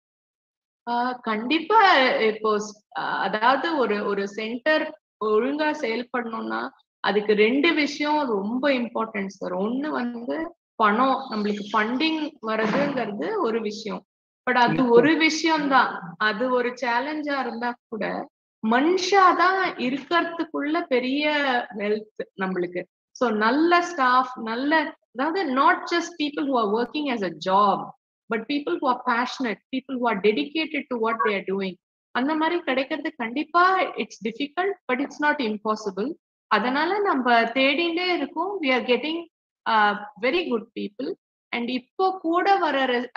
Speaker 1: ஆஹ் கண்டிப்பா இப்போ ஸ்- ஆஹ் அதாவது ஒரு ஒரு சென்டர் ஒழுங்கா செயல்படணும்னா அதுக்கு ரெண்டு விஷயம் ரொம்ப இம்பார்ட்டன்ட் சார் ஒண்ணு வந்து பணம் நம்மளுக்கு ஃபண்டிங் வர்றதுங்கிறது ஒரு விஷயம் பட் அது ஒரு விஷயம் தான் அது ஒரு சேலஞ்சா இருந்தா கூட மனுஷாதான் இருக்கிறதுக்குள்ள பெரிய வெல்த் நம்மளுக்கு சோ நல்ல ஸ்டாஃப் நல்ல அதாவது not just people who are working as a job but people who are passionate people who are dedicated to what they're doing அந்த மாதிரி கிடைக்கிறது கண்டிப்பா it's difficult but it's not impossible அதனால நம்ம தேடிண்டே இருக்கோம் we are getting very good people and இப்போ கூட வர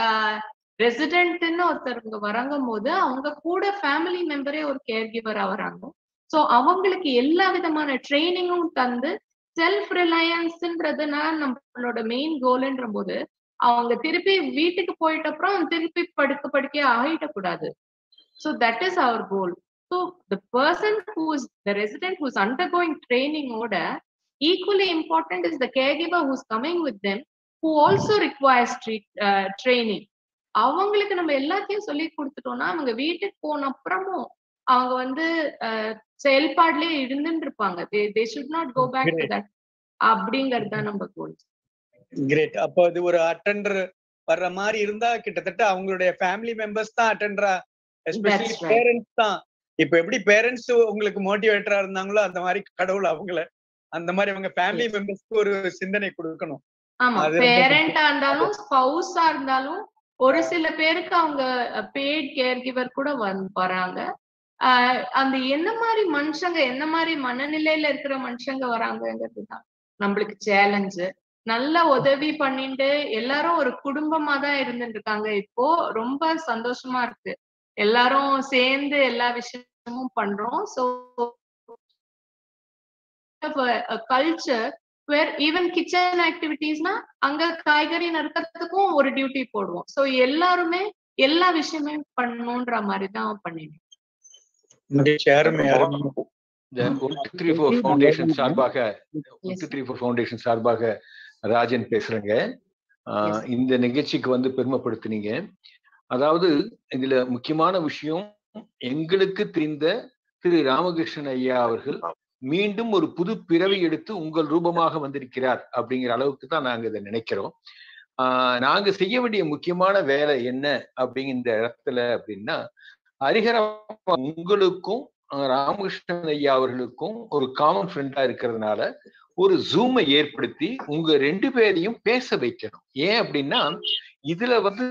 Speaker 1: ரெசிடென்ட்னு ஒருத்தருங்க வரங்கும் போது அவங்க கூட ஃபேமிலி மெம்பரே ஒரு கேர் கிவரா வராங்க ஸோ அவங்களுக்கு எல்லா விதமான ட்ரைனிங்கும் தந்து செல்ஃப் ரிலையன்ஸ்ன்றதுனா நம்மளோட மெயின் கோல்ன்ற போது அவங்க திருப்பி வீட்டுக்கு போயிட்ட அப்புறம் திருப்பி படுக்க படுக்கே ஆகிடக்கூடாது so that is our goal so the person who's the resident who's undergoing ட்ரைனிங்கோட equally important is the caregiver who's coming with them who also requires training அவங்களுக்கு நம்ம எல்லாத்தையும் சொல்லி கொடுத்துட்டோம்னா அவங்க வீட்டுக்கு போன அப்புறமும் அவங்க வந்து அஹ், செயல்பாடுலயே இருந்துட்டு இருப்பாங்க they should not go back to that அப்படிங்கிறது தான் நம்ம கோல்
Speaker 7: கிரேட் அப்போ இது ஒரு அட்டெண்டர் வர்ற மாதிரி இருந்தா கிட்டத்தட்ட அவங்களுடைய ஃபேமிலி மெம்பர்ஸ் தான் அட்டெண்டரா எஸ்பெஷலி
Speaker 1: That's right.
Speaker 7: பேரண்ட்ஸ் தான் இப்ப எப்படி பேரண்ட்ஸ் உங்களுக்கு மோட்டிவேட்டரா இருந்தாங்களோ அந்த மாதிரி கடவுள் அவங்கள அந்த மாதிரி அவங்க ஃபேமிலி மெம்பர்ஸ்க்கு ஒரு சிந்தனை கொடுக்கணும்
Speaker 1: ஆமா
Speaker 7: அது ரொம்ப
Speaker 1: பேரண்டா இருந்தாலும் ஸ்பௌஸா இருந்தாலும் ஒரு சில பேருக்கு அவங்க பெய்ட் கேர் கிவர் கூட வந்து வராங்க ஆஹ் அந்த என்ன மாதிரி மனுஷங்க என்ன மாதிரி மனநிலையில இருக்கிற மனுஷங்க வராங்கங்கிறது தான் நம்மளுக்கு சேலஞ்சு நல்ல உதவி பண்ணிட்டு எல்லாரும் ஒரு குடும்பமா தான் இருந்துட்டு இருக்காங்க இப்போ ரொம்ப சந்தோஷமா இருக்கு எல்லாரும் சேர்ந்து எல்லா விஷயமும் பண்றோம் so culture where even kitchen ஆக்டிவிட்டீஸ்னா அங்க காய்கறி நறுக்கிறதுக்கும் ஒரு டியூட்டி போடுவோம் சோ எல்லாருமே எல்லா விஷயமே பண்ணணும்ன்ற மாதிரி தான் பண்ணிடுவோம்
Speaker 7: மகிழ்ச்சி அருமை அருமை
Speaker 12: இந்த one two three four foundation சார்பாக one two three four foundation சார்பாக ராஜன் பேசுறேங்க ஆஹ் இந்த நிகழ்ச்சிக்கு வந்து பெருமைப்படுத்தினீங்க அதாவது இதுல முக்கியமான விஷயம் எங்களுக்கு தெரிந்த திரு ராமகிருஷ்ணன் ஐயா அவர்கள் மீண்டும் ஒரு புது பிறவி எடுத்து உங்கள் ரூபமாக வந்திருக்கிறார் அப்படிங்கிற அளவுக்கு தான் நாங்க இதை நினைக்கிறோம் ஆஹ் நாங்க செய்ய வேண்டிய முக்கியமான வேலை என்ன அப்படிங்கிற இடத்துல அப்படின்னா ஹரிஹர உங்களுக்கும் ஆஹ் ராமகிருஷ்ணன் ஐயா அவர்களுக்கும் ஒரு காமன் ஃப்ரெண்டா இருக்கிறதுனால ஒரு ஜூமை ஏற்படுத்தி உங்க ரெண்டு பேரையும் பேச வைக்கணும் ஏன் அப்படின்னா இதுல வந்து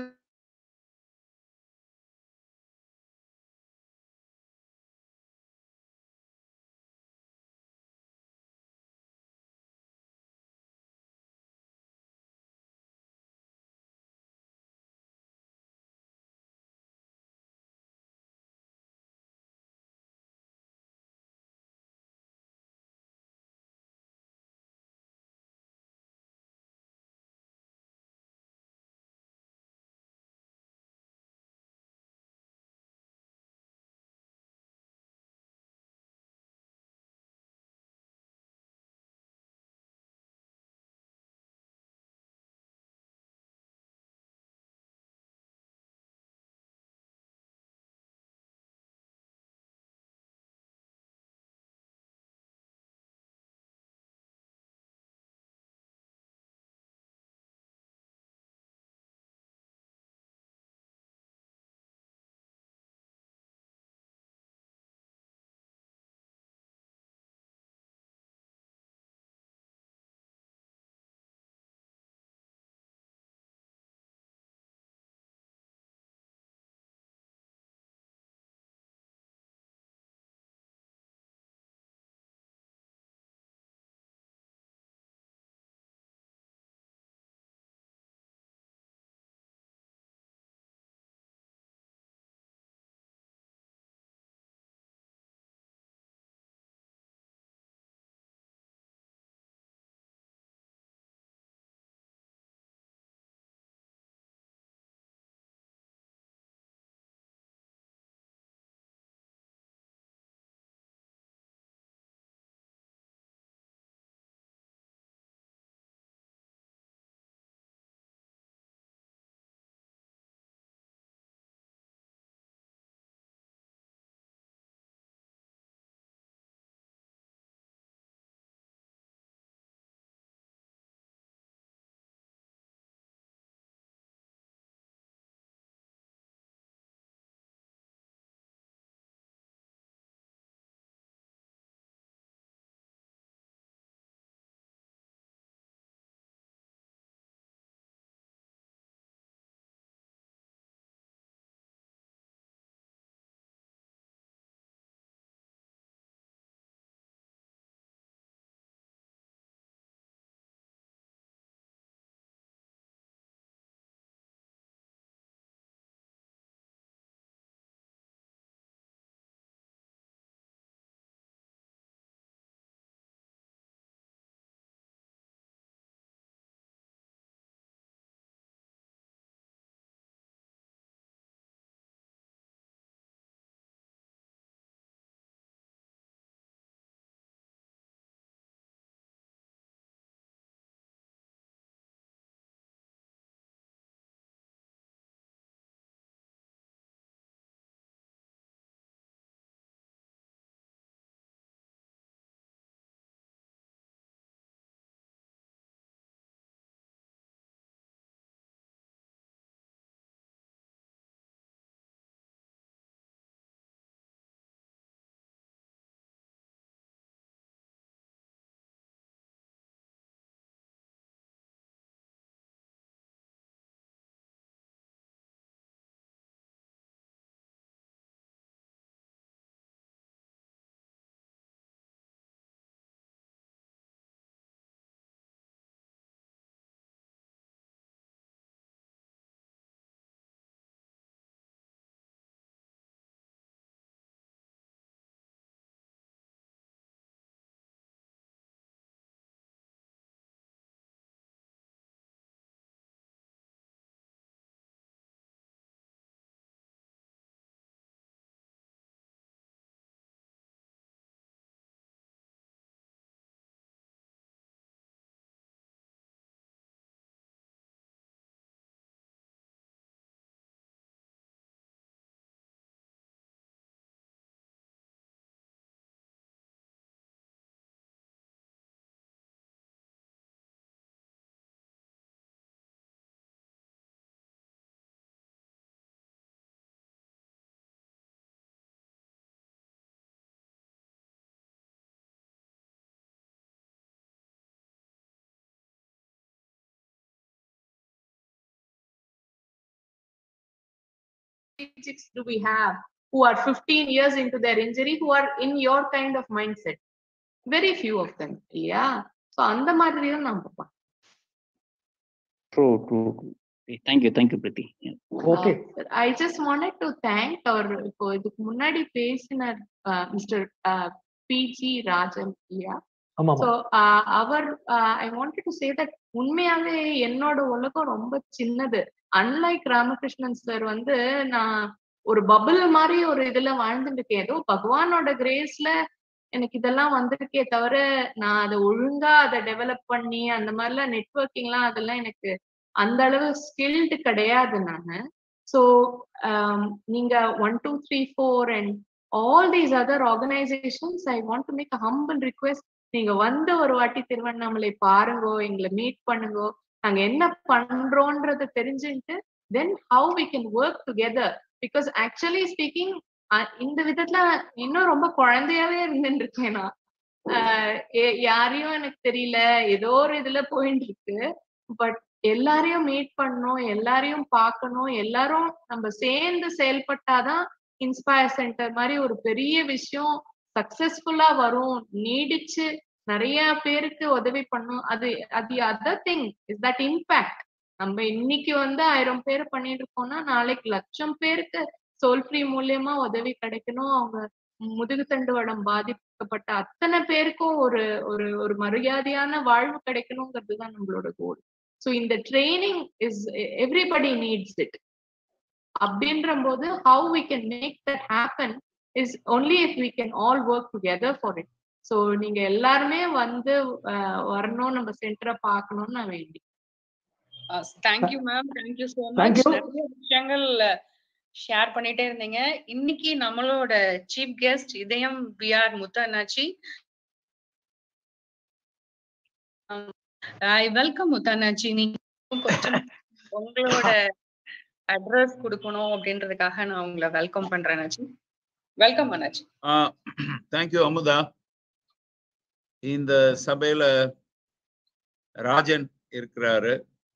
Speaker 1: paraplegics do we have who are 15 years into their injury who are in your kind of mindset? Very few of them. Yeah. So அந்த மாதிரி தான் நான் பார்ப்பேன்.
Speaker 11: True true thank you thank you Preethi
Speaker 9: okay
Speaker 1: Uh, I just wanted to thank our இப்போ இதுக்கு முன்னாடி பேசின mister PG Rajan இல்லையா
Speaker 9: ஆமா
Speaker 1: ஸோ
Speaker 9: ஆமா
Speaker 1: அவர் I wanted to say that உண்மையாவே என்னோட உலகம் ரொம்ப சின்னது அன்லைக் ராமகிருஷ்ணன் சார் வந்து நான் ஒரு பபுள் மாதிரி ஒரு இதுல வாழ்ந்துட்டு இருக்கேன் ஏதோ பகவானோட கிரேஸ்ல எனக்கு இதெல்லாம் வந்திருக்கே தவிர நான் அதை ஒழுங்கா அதை டெவலப் பண்ணி அந்த மாதிரிலாம் நெட்ஒர்க்கிங்லாம் அதெல்லாம் எனக்கு அந்த அளவு ஸ்கில்டு கிடையாது நானு ஸோ நீங்க one two three four and all these other organisations I want to make a humble request நீங்க வந்து ஒரு வாட்டி திருவண்ணாமலை பாருங்கோ எங்களை மீட் பண்ணுங்கோ நாங்க என்ன பண்றோன்றத தெரிஞ்சுட்டு then how we can work together because actually speaking இந்த விதத்துல இன்னும் ரொம்ப குழந்தையாவே இருந்துட்டு இருக்கேன் நான் ஆஹ் எ- யாரையும் எனக்கு தெரியல ஏதோ ஒரு இதுல போயிட்டு இருக்கு பட் எல்லாரையும் மீட் பண்ணணும் எல்லாரையும் பார்க்கணும் எல்லாரும் நம்ம சேர்ந்து செயல்பட்டாதான் இன்ஸ்பயர் சென்டர் மாதிரி ஒரு பெரிய விஷயம் சக்சஸ்ஃபுல்லா வரும் நீடிச்சு நிறைய பேருக்கு உதவி பண்ணும் அது அது other thing is that impact நம்ம இன்னைக்கு வந்து ஆயிரம் பேர் பண்ணிட்டு இருக்கோம்னா நாளைக்கு லட்சம் பேருக்கு சோல் ஃப்ரீ மூலியமா உதவி கிடைக்கணும் அவங்க முதுகு தண்டுவடம் பாதிக்கப்பட்ட அத்தனை பேருக்கும் ஒரு ஒரு ஒரு மரியாதையான வாழ்வு கிடைக்கணுங்கிறது தான் நம்மளோட கோல் ஸோ இந்த training is everybody needs it அப்படின்ற போது how we can make that happen is only if we can all work together for it so நீங்க எல்லாருமே வந்து அஹ், வரணும் நம்ம சென்டரை பார்க்கணும்னு நான் வேண்டி
Speaker 2: thank you ma'am thank you so
Speaker 9: Thank
Speaker 2: much
Speaker 9: you.
Speaker 2: நிறைய விஷயங்கள் ஷேர் பண்ணிட்டே இருந்தீங்க இன்னைக்கு நம்மளோட சீஃப் கெஸ்ட் இதயம் PR Muthannachi I welcome Muthannachi நீங்க கொஞ்சம் உங்களோட அட்ரஸ் கொடுக்கணும் அப்படின்றதுக்காக நான் உங்களை வெல்கம் பண்றேன் அண்ணாச்சி வெல்கம் அண்ணாச்சி
Speaker 3: தேங்க்யூ அமுதா இந்த சபையில ராஜன் இருக்கிறாரு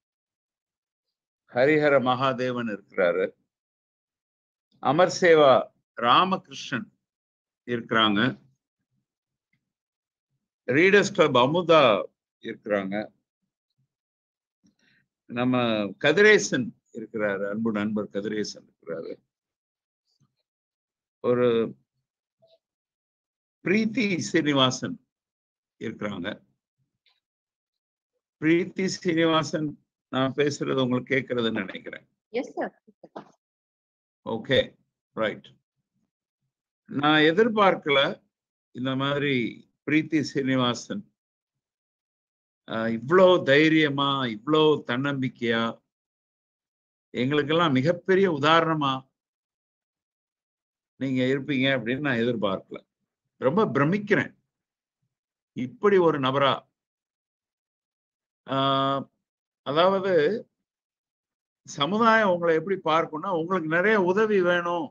Speaker 3: ஹரிஹர மகாதேவன் இருக்கிறாரு அமர் சேவா ராமகிருஷ்ணன் இருக்கிறாங்க ரீடர்ஸ் கிளப் அமுதா இருக்கிறாங்க நம்ம கதிரேசன் இருக்கிறாரு அன்பு நண்பர் கதிரேசன் இருக்கிறாரு ஒரு பிரீத்தி சீனிவாசன் இருக்கிறாங்க பிரீத்தி சீனிவாசன் நான் பேசுறது உங்களுக்கு கேட்கறதுன்னு நினைக்கிறேன்
Speaker 1: எஸ் சார்
Speaker 3: ஓகே ரைட் நான் எதிர்பார்க்கல இந்த மாதிரி பிரீத்தி சீனிவாசன் ஆஹ் இவ்வளோ தைரியமா இவ்வளோ தன்னம்பிக்கையா எங்களுக்கெல்லாம் மிகப்பெரிய உதாரணமா நீங்க இருப்பீங்க அப்படின்னு நான் எதிர்பார்க்கல ரொம்ப பிரமிக்கிறேன் இப்படி ஒரு நபரா ஆஹ் அதாவது சமுதாயம் உங்களை எப்படி பார்க்கும்னா உங்களுக்கு நிறைய உதவி வேணும்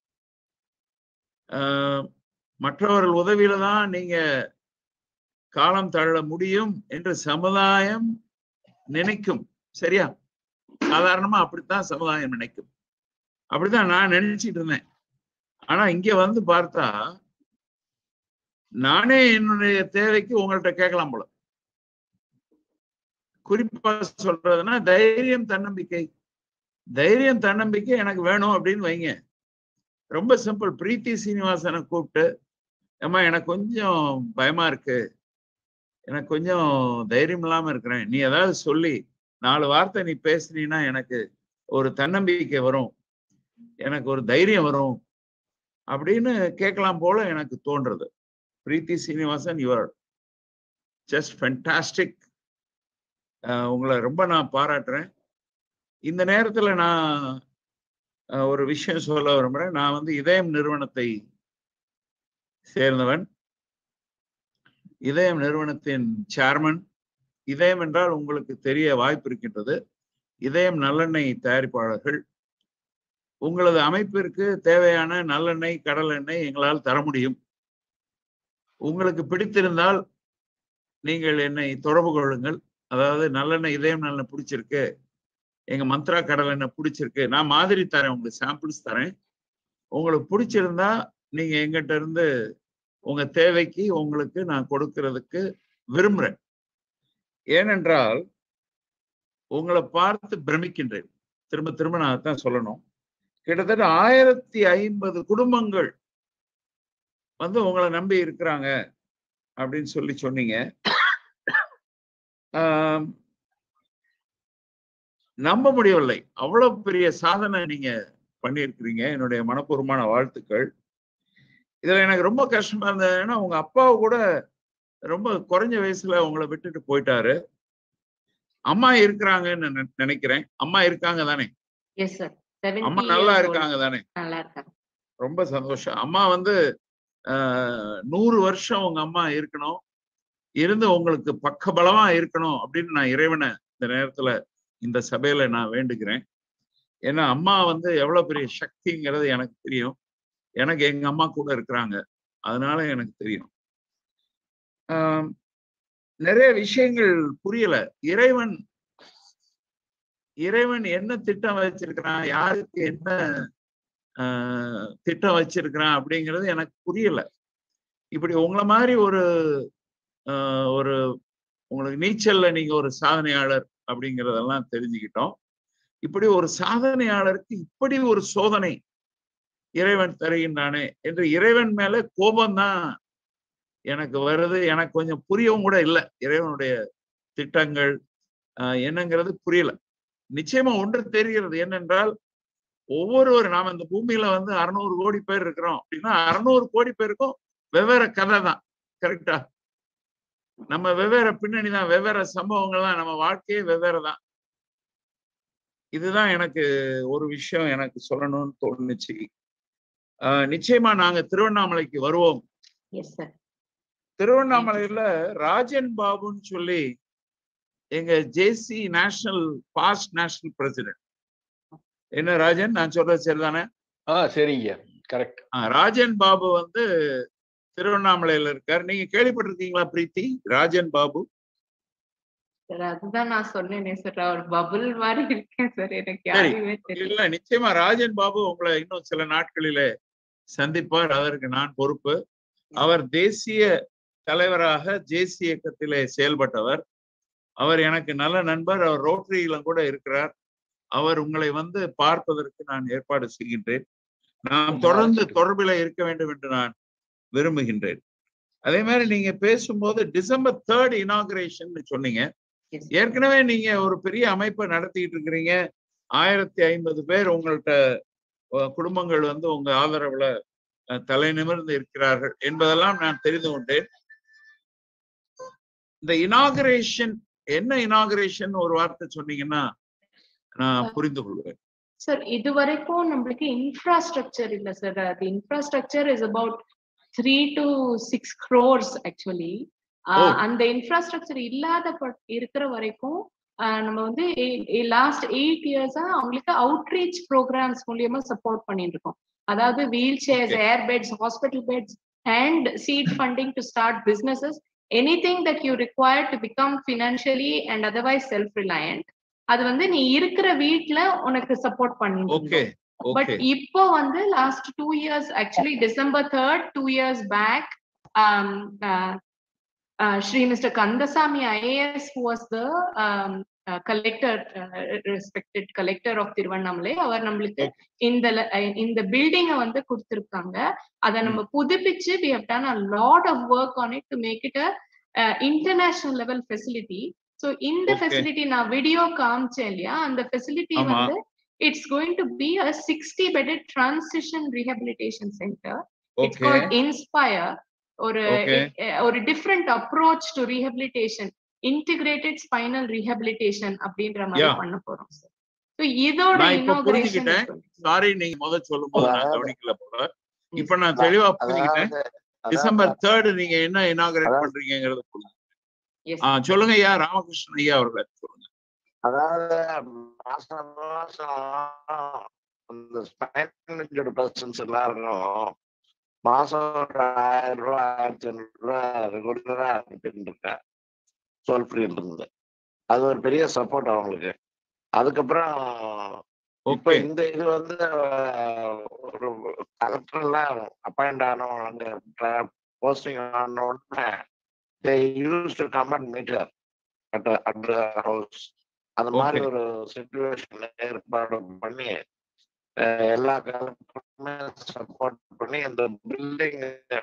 Speaker 3: ஆஹ் மற்றவர்கள் உதவியில தான் நீங்க காலம் தள்ள முடியும் என்று சமுதாயம் நினைக்கும் சரியா சாதாரணமா அப்படித்தான் சமுதாயம் நினைக்கும் அப்படித்தான் நான் நினைச்சிட்டு இருந்தேன் ஆனா இங்க வந்து பார்த்தா நானே என்னுடைய தேவைக்கு உங்கள்ட்ட கேட்கலாம் போல குறிப்பா சொல்றதுன்னா தைரியம் தன்னம்பிக்கை தைரியம் தன்னம்பிக்கை எனக்கு வேணும் அப்படின்னு வைங்க ரொம்ப சிம்பிள் பிரீத்தி சீனிவாசனை கூப்பிட்டு ஏம்மா எனக்கு கொஞ்சம் பயமா இருக்கு எனக்கு கொஞ்சம் தைரியம் இல்லாம இருக்கிறேன் நீ ஏதாவது சொல்லி நாலு வார்த்தை நீ பேசுனீன்னா எனக்கு ஒரு தன்னம்பிக்கை வரும் எனக்கு ஒரு தைரியம் வரும் அப்படின்னு கேட்கலாம் போல எனக்கு தோன்றது Preethi Srinivasan your just fantastic உங்களை ரொம்ப நான் பாராட்டுறேன் இந்த நேரத்துல நான் அஹ், ஒரு விஷயம் சொல்ல விரும்புறேன் நான் வந்து இதயம் நிறுவனத்தை சேர்ந்தவன் இதயம் நிறுவனத்தின் சேர்மன் இதயம் என்றால் உங்களுக்கு தெரிய வாய்ப்பு இருக்கின்றது இதயம் நல்லெண்ணெய் தயாரிப்பாளர்கள் உங்களது அமைப்பிற்கு தேவையான நல்லெண்ணெய் கடல் எண்ணெய் எங்களால் தர முடியும் உங்களுக்கு பிடித்திருந்தால் நீங்கள் என்னை தொடர்பு கொள்ளுங்கள் அதாவது நல்லெண்ணெய் இதயம் நல்லெண்ணெய் பிடிச்சிருக்கு எங்க மந்த்ரா கடலை எண்ணெய் பிடிச்சிருக்கு நான் மாதிரி தரேன் உங்களுக்கு சாம்பிள்ஸ் தரேன் உங்களுக்கு பிடிச்சிருந்தா நீங்க எங்கிட்ட இருந்து உங்க தேவைக்கு உங்களுக்கு நான் கொடுக்கறதுக்கு விரும்புறேன் ஏனென்றால் உங்களை பார்த்து பிரமிக்கின்றேன் திரும்ப திரும்ப நான் அதான் சொல்லணும் கிட்டத்தட்ட ஆயிரத்தி ஐம்பது குடும்பங்கள் வந்து உங்களை நம்பி இருக்கிறாங்க அப்படின்னு சொல்லி சொன்னீங்க ஆம், நம்ப முடியவில்லை அவ்வளவு பெரிய சாதனை நீங்க பண்ணியிருக்கிறீங்க என்னுடைய மனப்பூர்வமான வாழ்த்துக்கள் இதுல எனக்கு ரொம்ப கஷ்டமா இருந்தது ஏன்னா உங்க அப்பாவை கூட ரொம்ப குறைஞ்ச வயசுல உங்களை விட்டுட்டு போயிட்டாரு அம்மா இருக்கிறாங்கன்னு நினை- நினைக்கிறேன் அம்மா இருக்காங்க தானே
Speaker 1: எஸ் சார்
Speaker 3: அம்மா நல்லா இருக்காங்க தானே
Speaker 1: நல்லா இருக்காங்க
Speaker 3: ரொம்ப சந்தோஷம் அம்மா வந்து ஆஹ், நூறு வருஷம் உங்க அம்மா இருக்கணும் இருந்து உங்களுக்கு பக்கபலமா இருக்கணும் அப்படின்னு நான் இறைவனை இந்த நேரத்துல இந்த சபையில நான் வேண்டுகிறேன் ஏன்னா அம்மா வந்து எவ்வளவு பெரிய சக்திங்கிறது எனக்கு தெரியும் எனக்கு எங்க அம்மா கூட இருக்கிறாங்க அதனால எனக்கு தெரியும் ஆம், நிறைய விஷயங்கள் புரியல இறைவன் இறைவன் என்ன திட்டம் வச்சிருக்கிறான் யாருக்கு என்ன ஆஹ், திட்டம் வச்சிருக்கிறான் அப்படிங்கிறது எனக்கு புரியல இப்படி உங்களை மாதிரி ஒரு ஆஹ், ஒரு உங்களுக்கு நீச்சல்ல நீங்க ஒரு சாதனையாளர் அப்படிங்கிறதெல்லாம் தெரிஞ்சுக்கிட்டோம் இப்படி ஒரு சாதனையாளருக்கு இப்படி ஒரு சோதனை இறைவன் தருகின்றானே என்று இறைவன் மேல கோபம்தான் எனக்கு வருது எனக்கு கொஞ்சம் புரியவும் கூட இல்லை இறைவனுடைய திட்டங்கள் ஆஹ், என்னங்கிறது புரியல நிச்சயமா ஒன்று தெரிகிறது என்னென்றால் ஒவ்வொருவர் நாம இந்த பூமியில வந்து அறுநூறு கோடி பேர் இருக்கிறோம் அப்படின்னா அறுநூறு கோடி பேருக்கும் வெவ்வேறு கதை தான் கரெக்டா நம்ம வெவ்வேறு பின்னணி தான் வெவ்வேறு சம்பவங்கள் தான் நம்ம வாழ்க்கையே வெவ்வேறு தான் இதுதான் எனக்கு ஒரு விஷயம் எனக்கு சொல்லணும்னு தோணுச்சு ஆஹ் நிச்சயமா நாங்க திருவண்ணாமலைக்கு வருவோம்
Speaker 1: எஸ் சார்
Speaker 3: திருவண்ணாமலையில ராஜன் பாபுன்னு சொல்லி எங்க JC national past national president என்ன ராஜன் நான் சொல்றது சரிதானே
Speaker 12: ஆ சரிங்க கரெக்ட்
Speaker 3: ஆ, ராஜன் பாபு வந்து திருவண்ணாமலையில இருக்கார் நீங்க கேள்விப்பட்டிருக்கீங்களா பிரீத்தி ராஜன் பாபு
Speaker 1: சார் அதுதான் நான் சொன்னேனே சார் ஒரு பபுள் மாதிரி இருக்கேன் சார் எனக்கு
Speaker 3: சரி
Speaker 1: யாரையுமே தெரியல
Speaker 3: இல்ல நிச்சயமா ராஜன் பாபு உங்களை இன்னும் சில நாட்களிலே சந்திப்பார் அதற்கு நான் பொறுப்பு அவர் தேசிய தலைவராக ஜேசி இயக்கத்திலே செயல்பட்டவர் அவர் எனக்கு நல்ல நண்பர் அவர் ரோட்டரியில கூட இருக்கிறார் அவர் உங்களை வந்து பார்ப்பதற்கு நான் ஏற்பாடு செய்கின்றேன் நாம் தொடர்ந்து தொடர்பில் இருக்க வேண்டும் என்று நான் விரும்புகின்றேன் அதே மாதிரி நீங்க பேசும்போது டிசம்பர் தேர்ட் இனாகிரேஷன் சொன்னீங்க ஏற்கனவே நீங்க ஒரு பெரிய அமைப்பை நடத்திட்டு இருக்கிறீங்க ஆயிரத்தி ஐம்பது பேர் உங்கள்ட்ட அஹ், குடும்பங்கள் வந்து உங்க ஆதரவுல அஹ், தலை நிமிர்ந்து இருக்கிறார்கள் என்பதெல்லாம் நான் தெரிந்து கொண்டேன் இந்த இனாகரேஷன் என்ன இனாகரேஷன் ஒரு வார்த்தை சொன்னீங்கன்னா நான் புரிந்து கொள்வேன்
Speaker 1: சார் இது வரைக்கும் நம்மளுக்கு இன்ஃப்ராஸ்ட்ரக்சர் இல்ல சார் அது infrastructure is about three to six crores actually
Speaker 3: oh.
Speaker 1: அந்த இன்ஃப்ராஸ்ட்ரக்சர் இல்லாத பட்- இருக்கிற வரைக்கும் ஆஹ் நம்ம வந்து லாஸ்ட் எயிட் இயர்ஸா அவங்களுக்கு அவுட்ரீச் ப்ரோக்ராம்ஸ் மூலியமா சப்போர்ட் பண்ணிட்டு இருக்கோம் அதாவது wheelchairs air beds hospital beds and seed funding to start businesses anything that you require to become financially and otherwise self reliant அது வந்து நீ இருக்கிற வீட்ல உனக்கு சப்போர்ட் பண்ணிட்டு
Speaker 3: ஓகே
Speaker 1: இருந்தோம். பட்
Speaker 3: ஓகே
Speaker 1: இப்போ வந்து last two years actually December third two years back Shri mister Kandasamy IAS was the collector respected collector of Tiruvannamalai அவர் நம்மளுக்கு இந்த ல- அஹ் இந்த பில்டிங்கை வந்து கொடுத்திருக்காங்க அதை நம்ம புதுப்பிச்சு we have done a lot of work on it to make it a uh, international level facility so இந்த
Speaker 3: Okay.
Speaker 1: ஃபெசிலிட்டி நான் வீடியோ காமிச்சேன் இல்லையா அந்த ஃபெசிலிட்டி
Speaker 3: ஆமா.
Speaker 1: வந்து it's going to be a sixty bedded transition rehabilitation centre it's
Speaker 3: Okay.
Speaker 1: Called Inspire ஒரு
Speaker 3: Okay.
Speaker 1: eh, ஒரு different approach to rehabilitation integrated spinal rehabilitation அப்படின்ற மாதிரி
Speaker 3: Yeah.
Speaker 1: பண்ண போறோம் சார் ஸோ இதோட
Speaker 3: நான் இப்ப
Speaker 1: inauguration
Speaker 3: புரிஞ்சுக்கிட்டேன்
Speaker 1: is going to be-
Speaker 3: sorry நீங்க முதல் சொல்லும் போது நான்
Speaker 5: அதாவது-
Speaker 3: கவனிக்கல போல இப்ப நான் தெளிவா புரிஞ்சுக்கிட்டேன்
Speaker 5: அதாவது
Speaker 3: டிசம்பர் தேர்ட் நீங்க என்ன இனாகரேட் பண்றீங்கிறத புரிஞ்சு
Speaker 1: Yes.
Speaker 3: ஆ சொல்லுங்க ஐயா ராமகிருஷ்ணன் ஐயா அவர்களை சொல்லுங்க
Speaker 5: அதாவது மாசம் மாசம் அந்த ஸ்பைனல் பர்சன்ஸ் எல்லாருக்கும் மாசம் ஒரு ஆயிரம் ரூபாய் ஆயிரத்தி ஐநூறு ரூபாய் ரெகுலரா அனுப்பிட்டு இருக்கேன் சோல் ஃப்ரீ இருந்து அது ஒரு பெரிய சப்போர்ட் அவங்களுக்கு அதுக்கப்புறம் இப்ப
Speaker 3: ஓகே
Speaker 5: இந்த இது வந்து அஹ், ஒரு கலெக்டர்லாம் அப்பாயிண்ட் ஆனவங்க அங்க போஸ்டிங் ஆன உடனே they used to come and meet her at the at the house அந்த மாதிரி
Speaker 3: ஓகே
Speaker 5: ஒரு சுச்சுவேஷன் ஏற்பாடு பண்ணி அஹ், எல்லா காலத்துக்குமே சப்போர்ட் பண்ணி இந்த building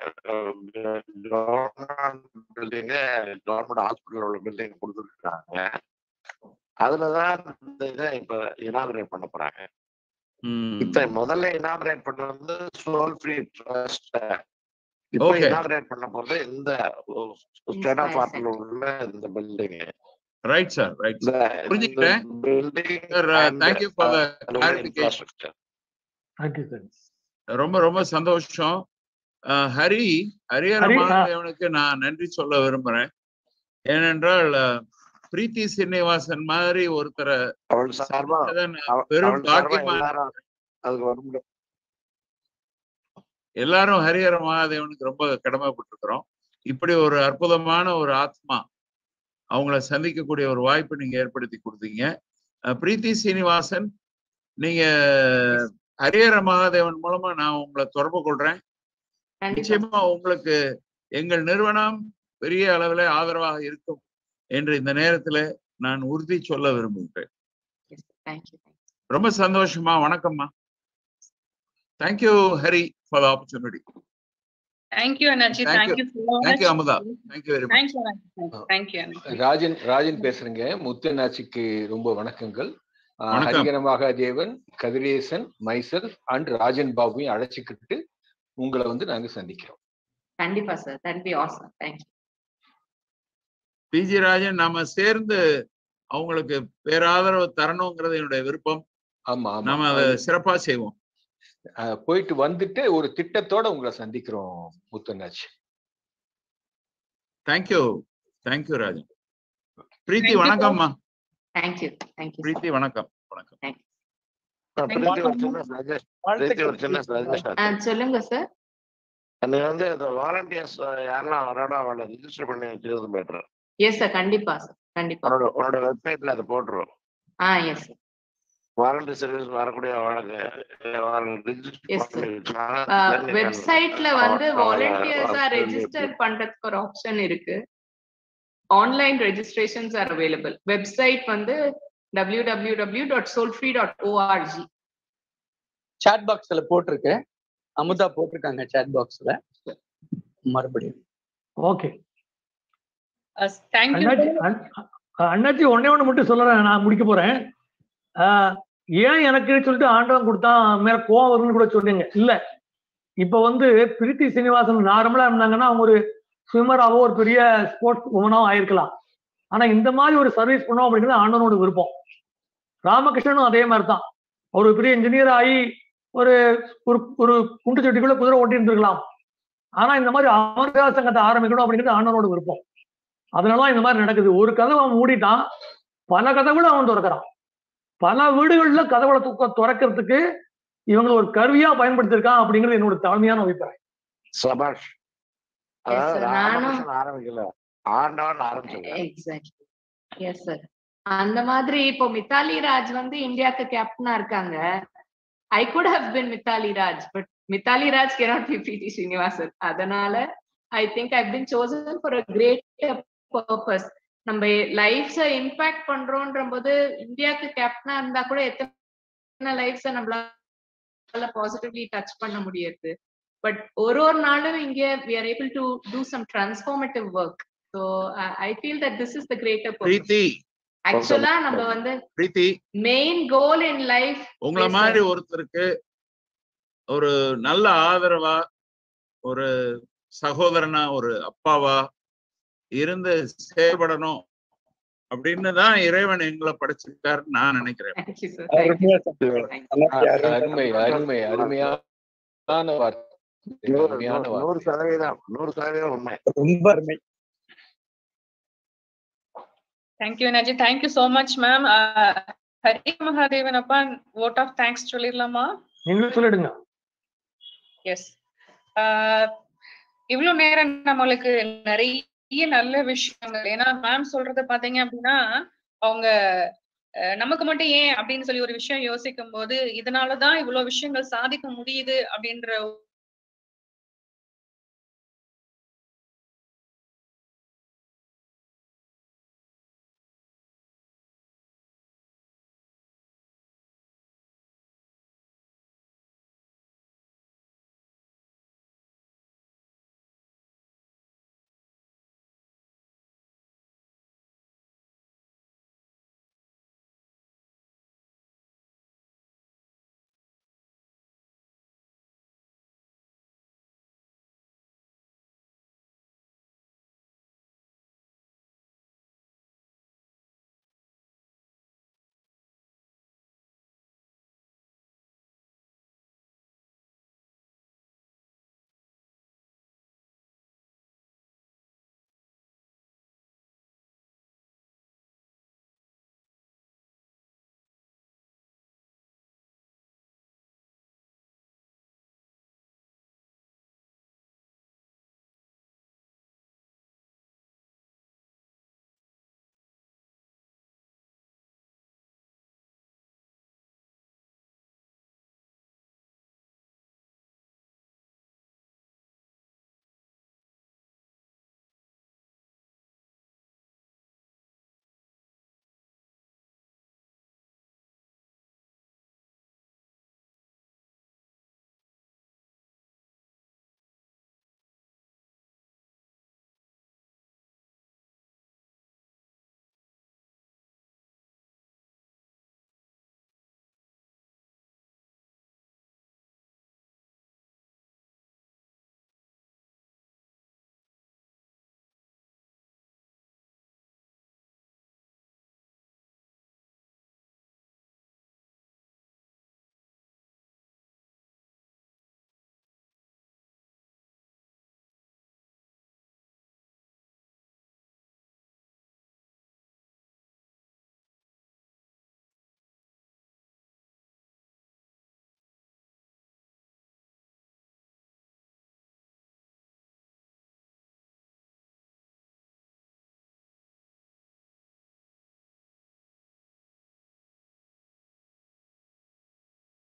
Speaker 5: government building government hospital உள்ள பில்டிங் கொடுத்துருக்காங்க அதுலதான் இந்த இதை இப்ப இனாகிரேட் பண்ண போறாங்க
Speaker 3: ம்
Speaker 5: இப்ப முதல்ல இனாகிரேட் பண்ணது வந்து சோல் ஃப்ரீ ட்ரஸ்ட் இப்ப
Speaker 3: ஓகே
Speaker 5: இனாகிரேட் பண்ண போறது இந்த ஸ்டேட் ஆஃப்
Speaker 1: Inspire
Speaker 5: ஆர்ட்ல
Speaker 1: Center.
Speaker 5: உள்ள இந்த பில்டிங்
Speaker 3: ரைட் சார் ரைட்
Speaker 5: இந்த
Speaker 3: சார்
Speaker 5: இந்த
Speaker 3: புரிஞ்சுக்கிட்டேன்
Speaker 5: building
Speaker 3: sir
Speaker 5: and
Speaker 3: thank you for the clarification
Speaker 5: infrastructure
Speaker 9: thank you sir
Speaker 3: ரொம்ப ரொம்ப சந்தோஷம் அஹ், ஹரி ஹரிஹர
Speaker 9: ஹரி ஆ,
Speaker 3: மகாதேவனுக்கு நான் நன்றி சொல்ல விரும்புறேன் ஏனென்றால் அஹ், பிரீத்தி சீனிவாசன் மாதிரி ஒருத்தரை
Speaker 5: அவள் சார்பா
Speaker 3: சந்திச்சதை நான்
Speaker 5: அவ-
Speaker 3: பெரும்
Speaker 5: அவள் சார்பா
Speaker 3: பாக்கியமா
Speaker 5: எல்லாரும் அதுக்கு வரும்
Speaker 3: எல்லாரும் ஹரிஹர மகாதேவனுக்கு ரொம்ப கடமைப்பட்டிருக்கிறோம் இப்படி ஒரு அற்புதமான ஒரு ஆத்மா அவங்கள சந்திக்கக்கூடிய ஒரு வாய்ப்பு நீங்க ஏற்படுத்தி கொடுத்தீங்க அஹ், பிரீத்தி சீனிவாசன் நீங்க
Speaker 1: எஸ்
Speaker 3: ஹரிஹர மகாதேவன் மூலமா நான் உங்களை தொடர்பு கொள்றேன்
Speaker 1: கண்டிப்பா
Speaker 3: நிச்சயமா உங்களுக்கு எங்கள் நிறுவனம் பெரிய அளவில் ஆதரவாக இருக்கும் என்று இந்த நேரத்துல நான் உறுதி சொல்ல விரும்புகிறேன்
Speaker 1: எஸ் தேங்க்யூ
Speaker 3: ரொம்ப சந்தோஷமா வணக்கம்மா thank you Hari for the opportunity
Speaker 2: thank you அண்ணாச்சி
Speaker 3: thank you
Speaker 2: thank you so
Speaker 3: thank you
Speaker 2: much
Speaker 3: Amudha thank you very much
Speaker 2: thank you அண்ணாச்சி தேங்க்யூ அண்ணாச்சி
Speaker 12: ராஜன் ராஜன் பேசுறேங்க முத்தநாச்சிக்கு ரொம்ப வணக்கங்கள் ஆஹ்
Speaker 3: வணக்கம்
Speaker 12: ஹரிகர மகாதேவன் கதிரேசன் மைசல் அண்ட் ராஜன் பாபுவையும் அழைச்சிக்கிட்டு உங்களை வந்து நாங்க சந்திக்கிறோம்
Speaker 1: கண்டிப்பா sir that be awesome thank you
Speaker 3: PG Rajan நாம சேர்ந்து அவங்களுக்கு பேராதரவு தரணுங்கிறது என்னுடைய விருப்பம்
Speaker 12: ஆமா ஆமா
Speaker 3: நாம அதை சிறப்பா செய்வோம்
Speaker 12: ஆஹ் போயிட்டு வந்துட்டு ஒரு திட்டத்தோட உங்களை சந்திக்கிறோம் Muthanachi
Speaker 3: thank you thank you Rajan Preethi
Speaker 2: thank you
Speaker 3: வணக்கம்மா
Speaker 1: தேங்க்யூ தேங்க்யூ
Speaker 3: பிரீத்தி வணக்கம் வணக்கம்
Speaker 1: தேங்க்யூ
Speaker 5: பிரீத்தி ஒரு சின்ன சஜஷன் பிரீத்தி ஒரு
Speaker 7: வாழ்த்துக்கள்
Speaker 5: சின்ன சஜஷன்
Speaker 1: சொல்லுங்க சார்
Speaker 5: நீ வந்து இந்த வாலண்டியர்ஸ் யாரெல்லாம் வரோட அவளை ரிஜிஸ்டர் பண்ணி வச்சிருது பெட்டர்
Speaker 1: எஸ் சார் கண்டிப்பா சார் கண்டிப்பா
Speaker 5: உன்னோட உன்னோட வெப்சைட்ல அதை போட்டுரும்
Speaker 1: ஆ எஸ் சார்
Speaker 5: வாலண்டியர் சர்வீஸ் வரக்கூடிய அவளுக்கு ரிஜிஸ்டர்
Speaker 1: எஸ்
Speaker 5: பண்ணி
Speaker 1: சார்
Speaker 5: வச்சாங்க
Speaker 1: வெப்சைட்ல வந்து வாலண்டியர்ஸா ரெஜிஸ்டர் பண்றதுக்கு ஒரு ஆப்ஷன் இருக்கு online registrations are available website வந்து W W W dot soulfree dot ORG
Speaker 7: chat பாக்ஸ்ல போட்டிருக்கு அமுதா போட்டிருக்காங்க சாட் பாக்ஸ்ல மறுபடியும்
Speaker 9: ஓகே
Speaker 2: தேங்க்யூ
Speaker 9: அண்ணாச்சி அண்ண- அண்ணாச்சி ஒன்னே ஒண்ணு மட்டும் சொல்றேன் நான் முடிக்க போறேன் ஆஹ் ஏன் எனக்கு சொல்லிட்டு ஆண்டவன் கொடுத்தான் மேல கோவம் வரும்னு கூட சொன்னீங்க இல்ல இப்ப வந்து பிரீத்தி சீனிவாசன் நார்மலா இருந்தாங்கன்னா அவங்க ஒரு ஸ்விம்மராவோ ஒரு பெரிய ஸ்போர்ட்ஸ் உமனாவோ ஆயிருக்கலாம் ஆனா இந்த மாதிரி ஒரு சர்வீஸ் பண்ணோம் அப்படிங்கிறது ஆண்டவனோட விருப்பம் ராமகிருஷ்ணனும் அதே மாதிரி தான் ஒரு பெரிய இன்ஜினியர் ஆகி ஒரு ஒரு ஒரு குண்டு சட்டிக்குள்ள குதிரை ஓட்டி இருந்திருக்கலாம் ஆனா இந்த மாதிரி அமர்கா சங்கத்தை ஆரம்பிக்கணும் அப்படிங்கிறது ஆண்டவனோட விருப்பம் அதனாலதான் இந்த மாதிரி நடக்குது ஒரு கதவை அவன் மூடிட்டான் பல கதவுகளை அவன் திறக்கிறான் பல வீடுகள்ல கதவுகளை துக்க திறக்கிறதுக்கு இவங்க ஒரு கருவியா பயன்படுத்திருக்கான் அப்படிங்கிறது என்னோட தாழ்மையான அபிப்பிராயம்
Speaker 5: சபாஷ்
Speaker 1: Yes,
Speaker 5: அதாவது
Speaker 1: sir. நானும்
Speaker 5: ராமகிருஷ்ணன் ஆரம்பிக்கல ஆண்டவன் ஆரம்பிச்சிருக்காரு
Speaker 1: எக்ஸாக்ட்லி எஸ் சார் அந்த மாதிரி இப்போ மித்தாலி ராஜ் வந்து இந்தியாவுக்கு கேப்டனா இருக்காங்க I could have been Mithali Raj but Mithali Raj cannot be PT Srinivasan அதனால I think I been chosen for a great purpose நம்ம லைஃப்ஸ இம்பாக்ட் பண்றோன்ற போது இந்தியாவுக்கு கேப்டனா இருந்தா கூட எத்தனை லைஃப்ஸ நம்மளால பாசிட்டிவ்லி டச் பண்ண முடியாது பட் ஒரு ஒரு நாளும் இங்க we are able to do some transformative work so I, I feel that this is the greater purpose
Speaker 3: பிரீத்தி
Speaker 1: ஆக்சுவலா நம்ம வந்து
Speaker 3: Preethi
Speaker 1: main goal in life
Speaker 3: உங்களை
Speaker 1: Yes, sir.
Speaker 3: மாதிரி ஒருத்தருக்கு ஒரு நல்ல ஆதரவா ஒரு சகோதரனா ஒரு அப்பாவா இருந்து செயல்படணும் அப்படின்னு தான் இறைவன் எங்களை படைச்சிருக்காருன்னு நான் நினைக்கிறேன்
Speaker 1: தேங்க்யூ சார்
Speaker 7: அருமையா சொன்னீங்க. அண்ணாச்சி, அருமையா
Speaker 12: அருமை அருமை அருமையான வார்த்தை
Speaker 5: நூறு
Speaker 12: அருமையான
Speaker 5: நூறு- நூறு
Speaker 12: வார்த்தை
Speaker 5: சதவீதம் நூறு சதவீதம் உண்மை
Speaker 7: ரொம்ப அருமை
Speaker 2: thank you energy thank you so much ma'am Hari Mahadevan அப்பா vote ஆஃப் தேங்க்ஸ் சொல்லிடலாமா
Speaker 9: நீங்களே சொல்லிடுங்க
Speaker 2: எஸ் இவ்வளவு நேரம் நம்மளுக்கு நிறைய நல்ல விஷயங்கள் ஏன்னா மேம் சொல்றது பாத்தீங்க அப்படின்னா அவங்க அஹ் நமக்கு மட்டும் ஏன் அப்படின்னு சொல்லி ஒரு விஷயம் யோசிக்கும் போது இதனாலதான் இவ்வளவு விஷயங்கள் சாதிக்க முடியுது அப்படின்ற